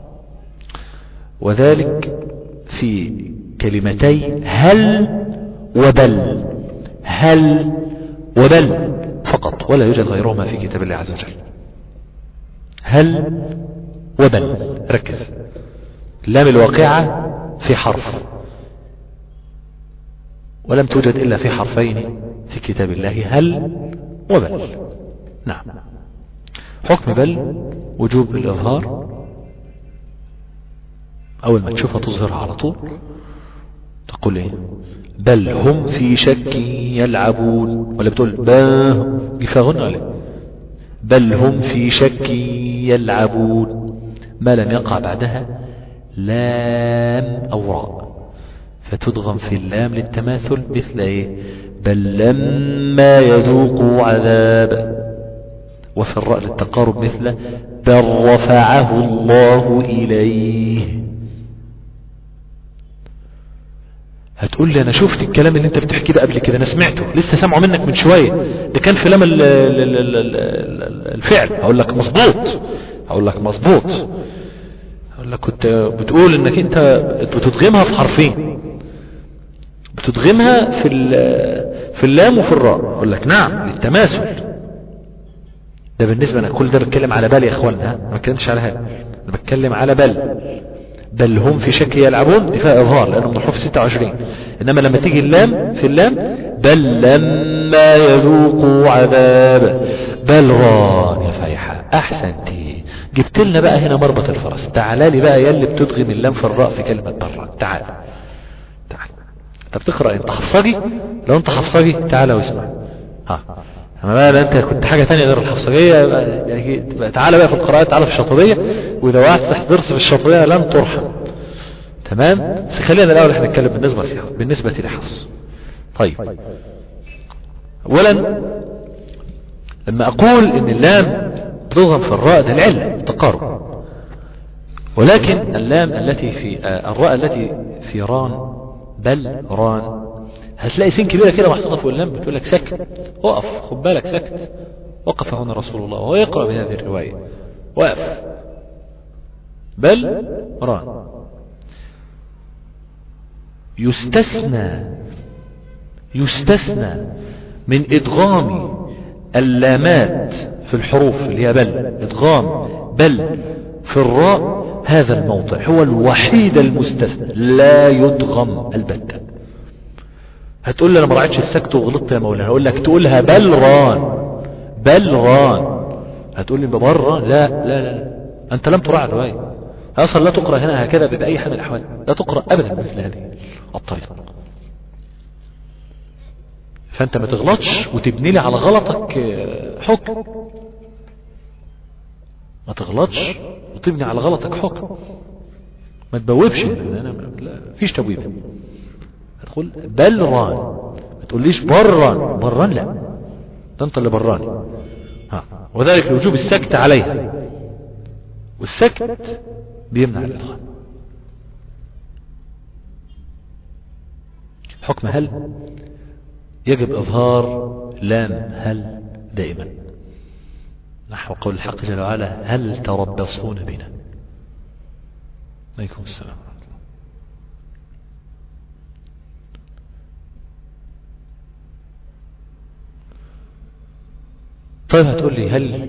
وذلك في كلمتي هل وبل هل وبل فقط ولا يوجد غيرهما في كتاب الله عز وجل هل وبل ركز لام الواقعة في حرف ولم توجد إلا في حرفين في كتاب الله هل وبل نعم حكم بل وجوب الإظهار أول ما تشوفها تظهرها على طول تقول إيه بل هم في شك يلعبون ولا بتقول با يفاغن ولا بل هم في شك يلعبون ما لم يقع بعدها لام أو راء فتدغم في اللام للتماثل مثل ايه بل لما يذوقوا عذاب وفي الراء للتقارب مثل بل رفعه الله إليه هتقول لي انا شفت الكلام اللي انت بتحكيه ده قبل كده انا سمعته لسه سامعه منك من شويه ده كان في لام ال- ال- ال- ال- ال- الفعل هقول لك مظبوط هقول لك مظبوط هقول لك كنت بتقول انك انت بتدغمها في حرفين بتدغمها في ال- في اللام وفي الراء اقول لك نعم للتماثل ده بالنسبه انا كل ده بتكلم على بال يا اخوانا ها؟ ما بتكلمش على هذا انا بتكلم على بل بل هم في شك يلعبون دي فيها اظهار لانه من الحروف 26 انما لما تيجي اللام في اللام بل لما يذوقوا عذاب بل ران يا فايحة احسنتي جبت لنا بقى هنا مربط الفرس تعالى لي بقى يلي بتدغم اللام في الراء في كلمة برا تعال تعال انت بتقرأ انت حفصجي لو انت حفصجي تعالى واسمع ها اما بقى لا انت كنت حاجة تانية غير الحفصجية بقى يعني بقى تعالى بقى في القراءات تعالى في الشاطبية واذا وقعت تحت درس في الشاطبية لن ترحم تمام بس خلينا الاول احنا نتكلم بالنسبة لحفص بالنسبة لحفص طيب اولا لما اقول ان اللام بتضغم في الراء ده العلة التقارب ولكن اللام التي في آه، الراء التي في ران بل ران هتلاقي سين كبيرة كده محطوطة فوق اللام بتقول لك سكت وقف خد بالك سكت وقف هنا رسول الله وهو يقرأ بهذه الرواية وقف بل ران يستثنى يستثنى من إدغام اللامات في الحروف اللي هي بل إدغام بل في الراء هذا الموضع هو الوحيد المستثنى لا يدغم البتة هتقول لي انا ما راعيتش السكت وغلطت يا مولانا اقول لك تقولها بل ران بل ران هتقول لي ببره لا لا لا, لا. انت لم تراعي الروايه اصلا لا تقرا هنا هكذا باي حال من الاحوال لا تقرا ابدا مثل هذه الطريقه فانت ما تغلطش وتبني لي على غلطك آه، حكم ما تغلطش وتبني على غلطك حكم ما تبوبش انا لا فيش تبويب هتقول بل ران ما تقوليش بران بران لا ده انت اللي براني ها وذلك لوجوب السكت عليها والسكت بيمنع الادغام حكم هل يجب اظهار لام هل دائما نحو قول الحق جل وعلا هل تربصون بنا عليكم السلام طيب هتقول لي هل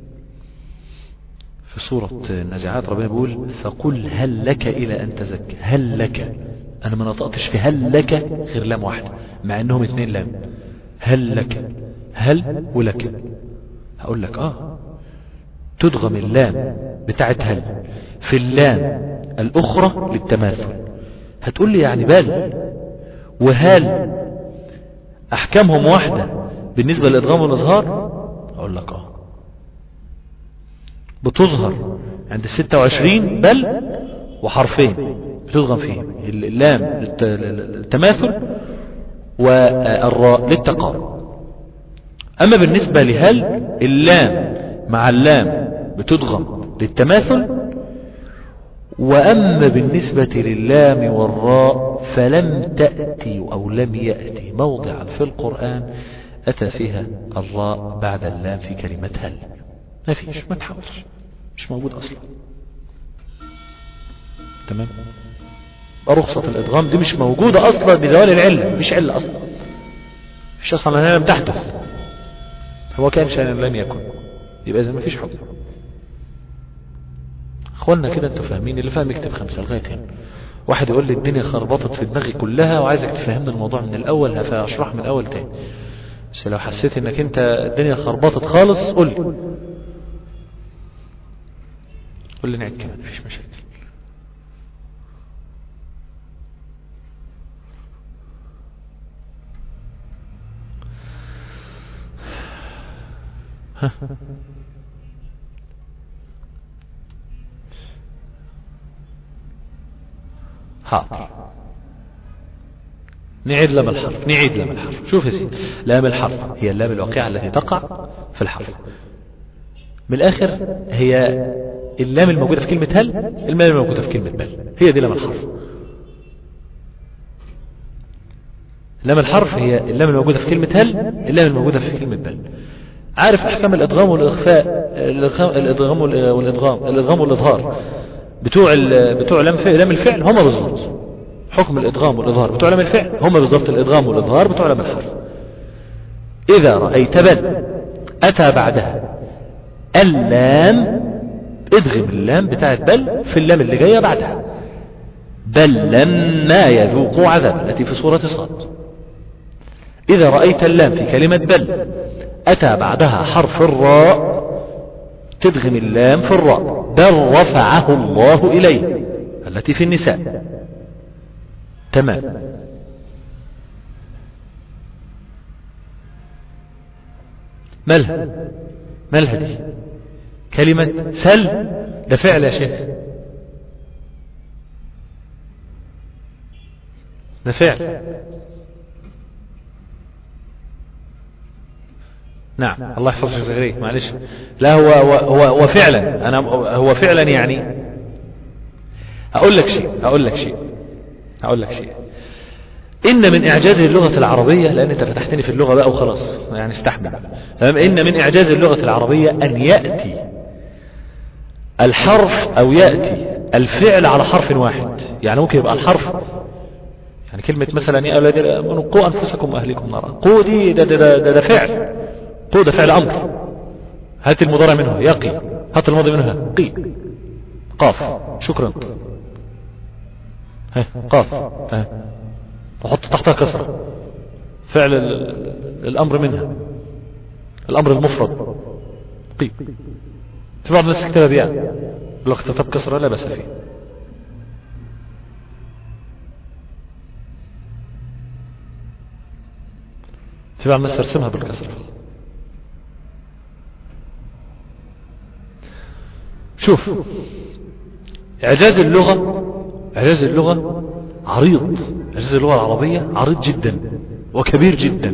في سورة النازعات ربنا بيقول فقل هل لك إلى أن تزكى هل لك أنا ما نطقتش في هل لك غير لام واحدة مع أنهم اثنين لام هل لك هل ولك هقول لك آه تدغم اللام بتاعت هل في اللام الأخرى للتماثل هتقول لي يعني بل وهل أحكامهم واحدة بالنسبة للإدغام والإظهار أقول لك آه بتظهر عند الستة وعشرين بل وحرفين بتضغم فيهم اللام للت- للتماثل والراء للتقارب أما بالنسبة لهل اللام مع اللام بتضغم للتماثل وأما بالنسبة للام والراء فلم تأتي أو لم يأتي موضعا في القرآن أتى فيها الراء بعد اللام في كلمة هل ما فيش ما تحاولش مش موجود أصلا تمام رخصة الإدغام دي مش موجودة أصلا بزوال العلة مش علة أصلا مش أصلا أنها لم تحدث هو كان شيئا لم يكن يبقى إذا ما فيش حكم اخوانا كده انتوا فاهمين اللي فاهم يكتب خمسة لغاية هنا واحد يقول لي الدنيا خربطت في دماغي كلها وعايزك تفهمني الموضوع من الاول هفاشرح من الاول تاني بس لو حسيت انك انت الدنيا خربطت خالص قول لي قول لي نعيد كمان مفيش مشاكل ها حاضر نعيد لام الحرف نعيد لام الحرف شوف يا سيدي لام الحرف هي اللام الواقعة التي تقع في الحرف من الآخر هي اللام الموجودة في كلمة هل اللام الموجودة في كلمة بل هي دي لام الحرف لام الحرف هي اللام الموجودة في كلمة هل اللام الموجودة في كلمة بل عارف أحكام الإدغام والإخفاء الإدغام والإدغام الإدغام والإظهار بتوع بتوع لام لام الفعل هم بالظبط حكم الإدغام والإظهار بتوع لام الفعل هم بالظبط الإدغام والإظهار بتوع لام الحرف إذا رأيت بل أتى بعدها اللام ادغم اللام بتاعت بل في اللام اللي جاية بعدها بل لما يذوقوا عذاب التي في سورة صاد إذا رأيت اللام في كلمة بل أتى بعدها حرف الراء تدغم اللام في الراء بل رفعه الله إليه التي في النساء تمام مالها مالها دي كلمة سل ده فعل يا شيخ ده فعل نعم الله يحفظك زغري معلش لا هو هو هو فعلا انا هو فعلا يعني اقول لك شيء اقول لك شيء اقول لك شيء ان من اعجاز اللغة العربية لان انت فتحتني في اللغة بقى وخلاص يعني استحمل ان من اعجاز اللغة العربية ان يأتي الحرف او يأتي الفعل على حرف واحد يعني ممكن يبقى الحرف يعني كلمة مثلا يا أولاد قوا أنفسكم وأهلكم نارا قوا دي ده, ده, ده, ده, ده فعل قوا ده فعل أمر هات المضارع منه يقي هات الماضي منها قي قاف شكرا ها قاف ها وحط تحتها كسرة فعل الأمر منها الأمر المفرد قي في بعض الناس كتبها بيان لو كتب كسرة لا بأس فيه في بعض الناس ترسمها بالكسرة شوف إعجاز اللغة إعجاز اللغة عريض إعجاز اللغة العربية عريض جدا وكبير جدا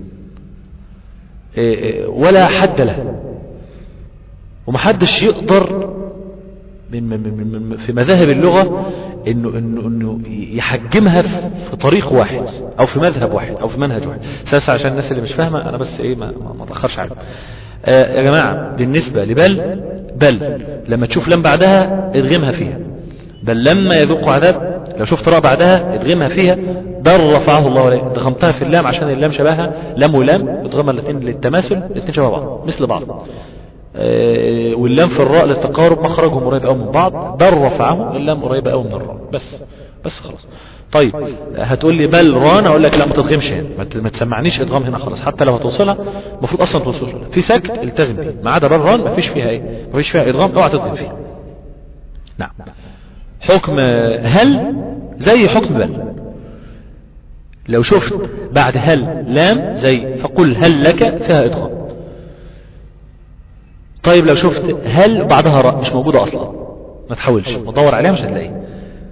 ولا حد له ومحدش يقدر من من من في مذاهب اللغة انه انه انه يحجمها في طريق واحد او في مذهب واحد او في منهج واحد ساسا عشان الناس اللي مش فاهمة انا بس ايه ما ما اتاخرش عليهم آه يا جماعة بالنسبة لبل بل لما تشوف لم بعدها ادغمها فيها بل لما يذوق عذاب لو شفت راء بعدها ادغمها فيها بل رفعه الله عليه ادغمتها في اللام عشان اللام شبهها لم ولام ادغمها الاثنين للتماثل الاثنين شبه بعض مثل بعض آه واللام في الراء للتقارب مخرجهم قريب قوي من بعض بل رفعه اللام قريبه قوي من الراء بس بس خلاص طيب هتقول لي بل ران اقول لك لا ما تضغمش هنا ما تسمعنيش ادغام هنا خلاص حتى لو هتوصلها المفروض اصلا توصلها في سكت التزم بيه ما عدا بل ران ما فيش فيها ايه ما فيش فيها ادغام اوعى تضغم فيها نعم حكم هل زي حكم بل لو شفت بعد هل لام زي فقل هل لك فيها ادغام طيب لو شفت هل بعدها راء مش موجودة اصلا ما تحاولش ودور عليها مش هتلاقيها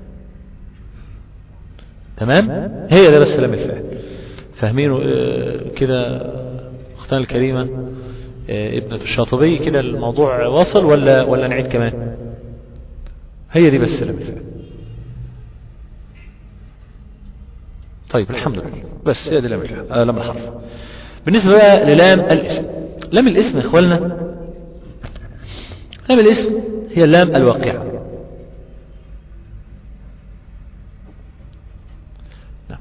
تمام هي ده بس لام الفعل فاهمينه اه كده اختنا الكريمة اه ابنة الشاطبي كده الموضوع واصل ولا ولا نعيد كمان هي دي بس لام الفعل طيب الحمد لله بس هي دي لام الفعل آه لام الحرف بالنسبة بقى للام الاسم لام الاسم يا اخواننا لام الاسم هي اللام الواقعة نعم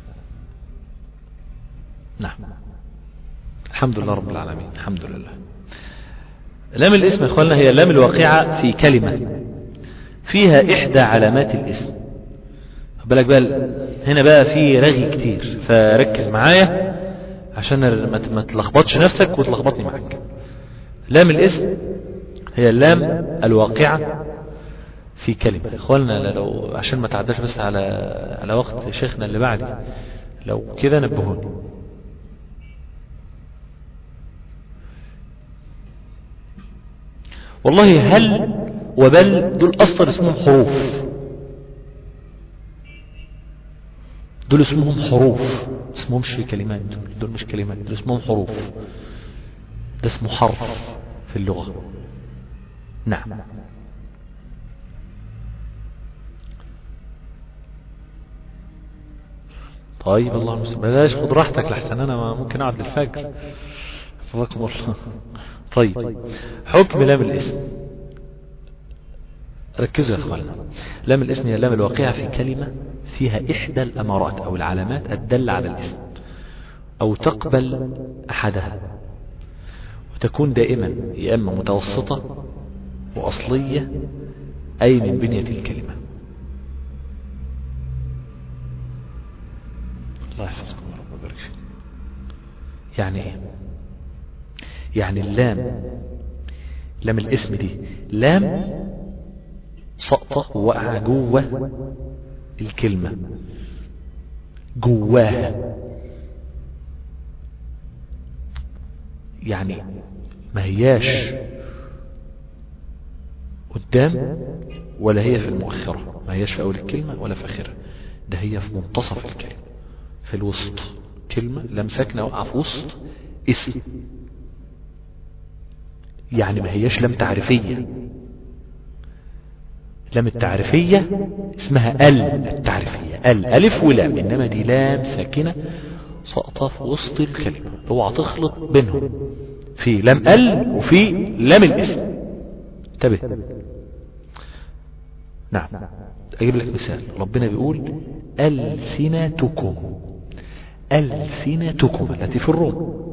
نعم الحمد لله رب العالمين الحمد لله لام الاسم يا اخواننا هي اللام الواقعة في كلمة فيها إحدى علامات الاسم خد بالك بقى هنا بقى في رغي كتير فركز معايا عشان ما تلخبطش نفسك وتلخبطني معاك لام الاسم هي اللام الواقعة في كلمة اخواننا لو عشان ما تعداش بس على على وقت شيخنا اللي بعدي لو كده نبهوني والله هل وبل دول اصلا اسمهم حروف دول اسمهم حروف اسمهمش كلمات دول, دول مش كلمات دول اسمهم حروف ده اسمه حرف في اللغة نعم طيب الله المستعان بلاش خد راحتك لحسن انا ممكن اقعد للفجر حفظكم الله طيب حكم لام الاسم ركزوا يا اخوانا لام الاسم هي لام الواقعة في كلمة فيها احدى الامارات او العلامات الدالة على الاسم او تقبل احدها وتكون دائما يا اما متوسطة واصلية اي من بنية الكلمة الله يحفظكم ورب يبارك فيكم يعني ايه يعني اللام لام الاسم دي لام سقطة وقع جوه الكلمة جواها يعني ما هياش قدام ولا هي في المؤخرة ما هياش في أول الكلمة ولا في آخرها ده هي في منتصف الكلمة في الوسط كلمة لم ساكنة وقع في وسط اسم يعني ما هياش لم تعريفية لام التعريفية اسمها ال التعريفية ال ألف ولام إنما دي لام ساكنة سقطة في وسط الكلمة اوعى تخلط بينهم في لام ال وفي لام الاسم انتبه نعم أجيب لك مثال ربنا بيقول ألسنتكم ألسنتكم التي في الروم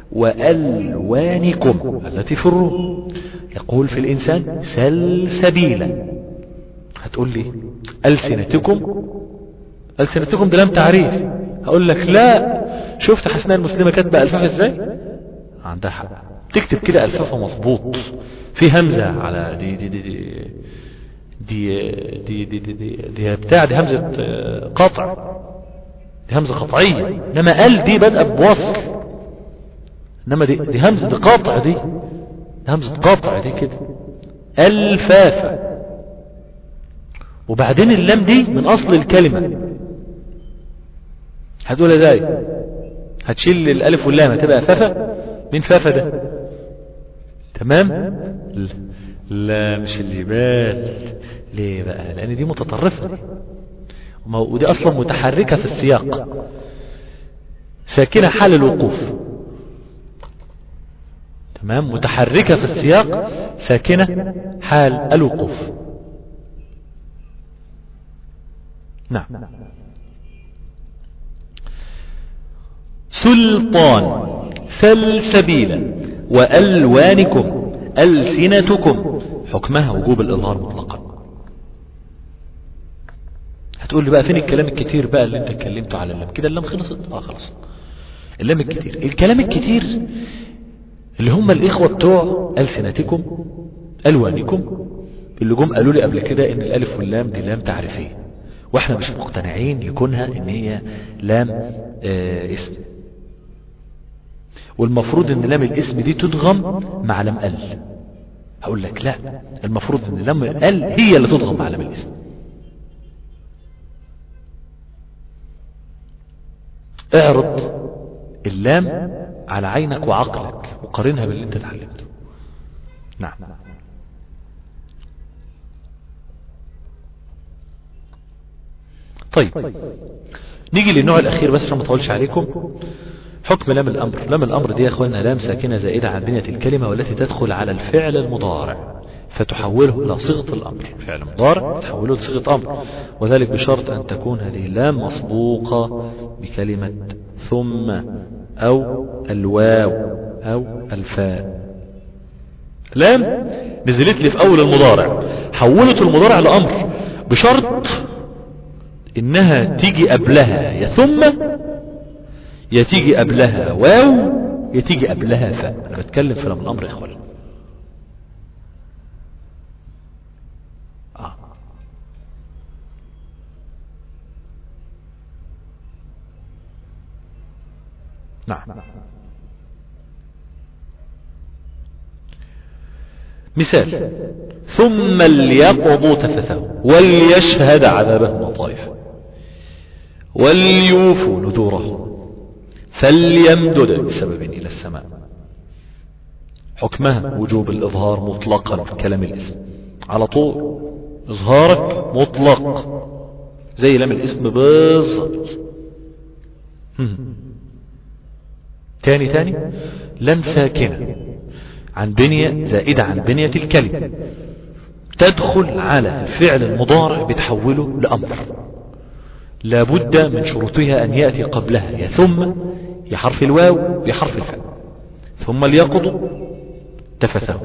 وألوانكم التي في الروم يقول في الإنسان سلسبيلا هتقول لي ألسنتكم ألسنتكم ده لم تعريف هقول لك لا شفت حسناء المسلمة كاتبة ألفافها ازاي عندها حق تكتب كده ألفافها مظبوط في همزة على دي دي دي دي دي دي دي, دي, دي بتاع دي همزة قطع دي همزة قطعية انما ال دي بدأ بوصل انما دي, دي همزة دي قاطع دي, دي همزة قاطع دي كده الفافة وبعدين اللام دي من اصل الكلمة هتقول ازاي هتشيل الالف واللام هتبقى فافة مين فافة ده تمام لا مش الجبال ليه بقى لان دي متطرفة دي ودي اصلا متحركة في السياق ساكنة حال الوقوف تمام متحركة في السياق ساكنة حال الوقوف نعم سلطان سلسبيلا وألوانكم ألسنتكم حكمها وجوب الإظهار مطلقا هتقول لي بقى فين الكلام الكتير بقى اللي انت اتكلمته على اللام كده اللام خلصت اه خلص اللام الكتير الكلام الكتير اللي هم الإخوة بتوع ألسنتكم ألوانكم اللي جم قالوا لي قبل كده ان الألف واللام دي لام تعريفية واحنا مش مقتنعين لكونها ان هي لام آه اسم والمفروض ان لام الاسم دي تدغم مع لام ال هقول لك لا المفروض ان لام ال هي اللي تدغم مع لام الاسم اعرض اللام على عينك وعقلك وقارنها باللي انت اتعلمته نعم طيب نيجي للنوع الاخير بس عشان ما اطولش عليكم حكم لام الامر لام الامر دي يا اخوانا لام ساكنه زائده عن بنيه الكلمه والتي تدخل على الفعل المضارع فتحوله الى صيغه الامر فعل مضارع تحوله لصيغه امر وذلك بشرط ان تكون هذه اللام مسبوقه بكلمه ثم او الواو او الفاء لام نزلت لي في اول المضارع حولت المضارع لامر بشرط انها تيجي قبلها يا ثم يا تيجي قبلها واو يا تيجي قبلها فاء انا بتكلم في لام الامر يا اخوان آه. نعم مثال ثم ليقضوا تفثهم وليشهد عذابهم طائفة وليوفوا نذورهم فليمدد بسبب إلى السماء حكمها وجوب الإظهار مطلقا في كلام الاسم على طول إظهارك مطلق زي لام الاسم بالظبط تاني تاني لم ساكنة عن بنية زائدة عن بنية الكلمة تدخل على الفعل المضارع بتحوله لأمر لابد من شروطها أن يأتي قبلها يا ثم يا حرف الواو يا حرف الفاء ثم ليقضوا تفثهم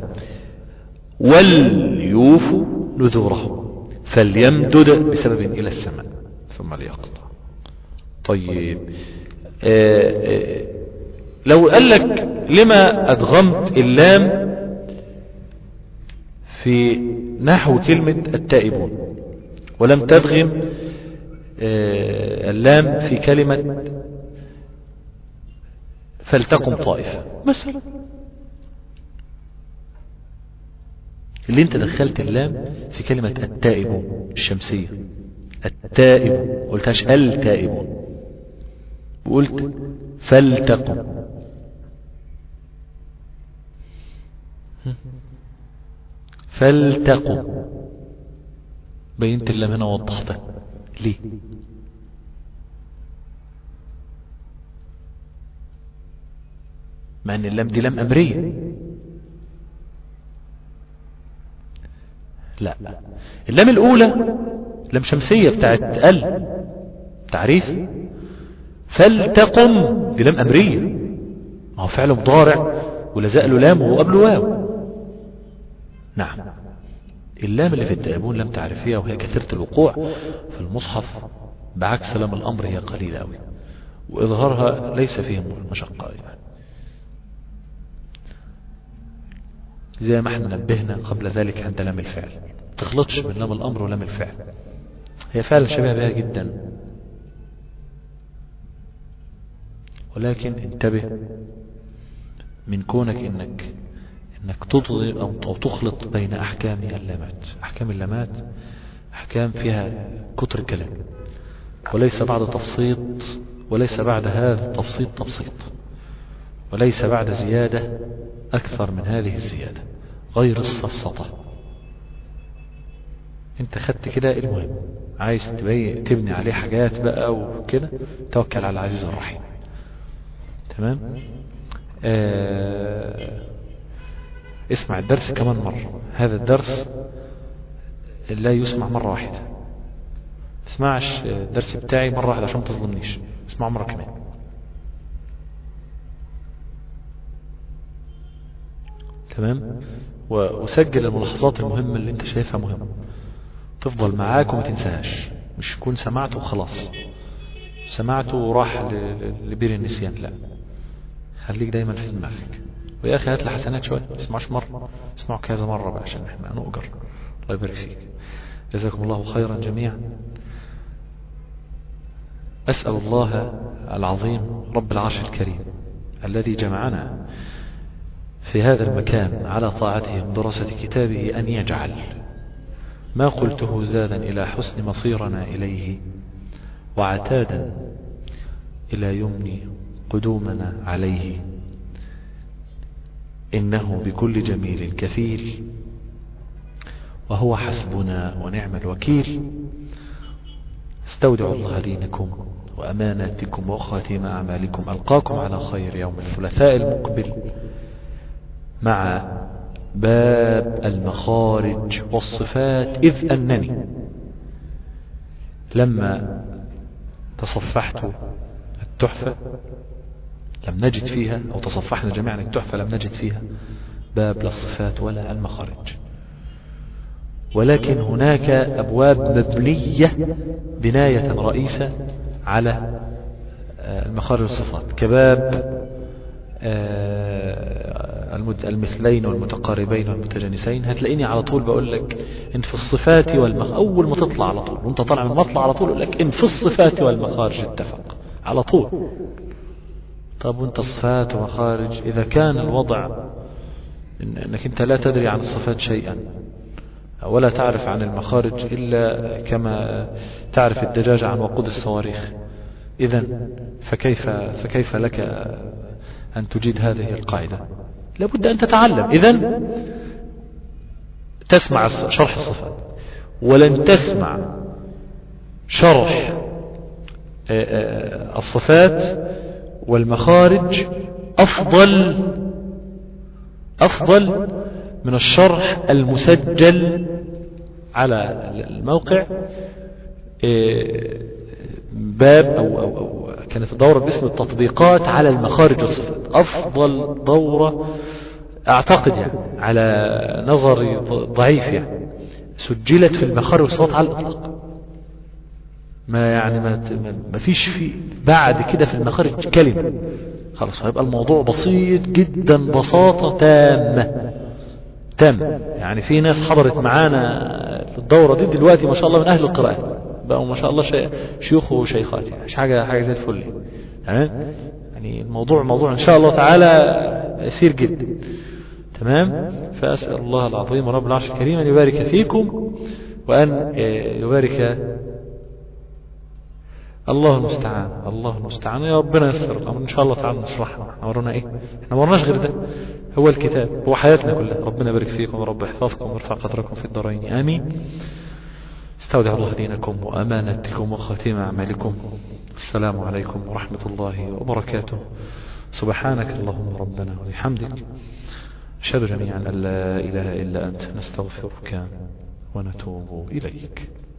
وليوفوا نذورهم فليمدد بسبب إلى السماء ثم ليقضى طيب آآ آآ لو قال لك لما أدغمت اللام في نحو كلمة التائبون ولم تدغم اللام في كلمة فلتقم طائفة مثلا اللي انت دخلت اللام في كلمة التائبون الشمسية التائب قلتهاش التائبون وقلت فلتقم فلتقم بينت اللام هنا وضحتها ليه مع ان اللام دي لام امرية لا اللام الاولى لام شمسية بتاعت ال تعريف فلتقم دي لام امرية ما هو فعل مضارع ولزق له لام وهو قبله واو نعم اللام اللي في التأبون لم تعرفيها وهي كثيرة الوقوع في المصحف بعكس لام الأمر هي قليلة أوي وإظهارها ليس فيه مشقة يعني زي ما احنا نبهنا قبل ذلك عند لام الفعل تغلطش من لام الأمر ولام الفعل هي فعلا شبه بها جدا ولكن انتبه من كونك انك انك تضغط او تخلط بين احكام اللامات احكام اللامات احكام فيها كتر كلام وليس بعد تفصيط وليس بعد هذا التفصيط تبسيط وليس بعد زيادة اكثر من هذه الزيادة غير السفسطة انت خدت كده المهم عايز تبين تبني عليه حاجات بقى وكده توكل على العزيز الرحيم تمام آه اسمع الدرس كمان مرة هذا الدرس لا يسمع مرة واحدة اسمعش الدرس بتاعي مرة واحدة عشان تظلمنيش اسمعه مرة كمان تمام وسجل الملاحظات المهمة اللي انت شايفها مهمة تفضل معاك وما تنساهاش مش يكون سمعته وخلاص سمعته وراح لبير النسيان لا خليك دايما في دماغك ويا اخي هات لي حسنات شويه ما تسمعش مره اسمعوا كذا مره بقى عشان احنا نؤجر الله يبارك فيك جزاكم الله خيرا جميعا اسال الله العظيم رب العرش الكريم الذي جمعنا في هذا المكان على طاعته ودراسة كتابه أن يجعل ما قلته زادا إلى حسن مصيرنا إليه وعتادا إلى يمن قدومنا عليه إنه بكل جميل كفيل وهو حسبنا ونعم الوكيل استودع الله دينكم وأماناتكم وخاتم أعمالكم ألقاكم على خير يوم الثلاثاء المقبل مع باب المخارج والصفات إذ أنني لما تصفحت التحفة لم نجد فيها أو تصفحنا جميعا التحفة لم نجد فيها باب لا الصفات ولا المخارج ولكن هناك أبواب مبنية بناية رئيسة على المخارج والصفات كباب المثلين والمتقاربين والمتجانسين هتلاقيني على طول بقول لك ان في الصفات والمخ اول ما تطلع على طول وانت طالع من المطلع على طول اقول لك ان في الصفات والمخارج اتفق على طول طب وانت صفات ومخارج اذا كان الوضع إن انك انت لا تدري عن الصفات شيئا ولا تعرف عن المخارج الا كما تعرف الدجاجة عن وقود الصواريخ اذا فكيف فكيف لك أن تجيد هذه القاعدة لابد أن تتعلم إذا تسمع شرح الصفات ولن تسمع شرح الصفات والمخارج أفضل أفضل من الشرح المسجل على الموقع باب أو, أو, أو كانت الدورة باسم التطبيقات على المخارج والصفات أفضل دورة أعتقد يعني على نظري ضعيف يعني سجلت في المخارج والصفات على الإطلاق ما يعني ما, ما فيش في بعد كده في المخارج كلمة خلاص هيبقى الموضوع بسيط جدا بساطة تامة تام يعني في ناس حضرت معانا في الدورة دي دلوقتي ما شاء الله من أهل القراءة بقوا ما شاء الله شي... شيوخ وشيخات يعني مش حاجة حاجة زي الفل تمام يعني الموضوع موضوع إن شاء الله تعالى يسير جدا تمام فأسأل الله العظيم رب العرش الكريم أن يبارك فيكم وأن يبارك الله المستعان الله المستعان يا ربنا يسر الأمر إن شاء الله تعالى نشرحها احنا ورانا إيه احنا ورناش غير ده هو الكتاب هو حياتنا كلها ربنا يبارك فيكم ورب يحفظكم ويرفع قدركم في الدارين آمين استودع الله دينكم وأمانتكم وخاتم أعمالكم السلام عليكم ورحمة الله وبركاته سبحانك اللهم ربنا وبحمدك أشهد جميعا أن لا إله إلا أنت نستغفرك ونتوب إليك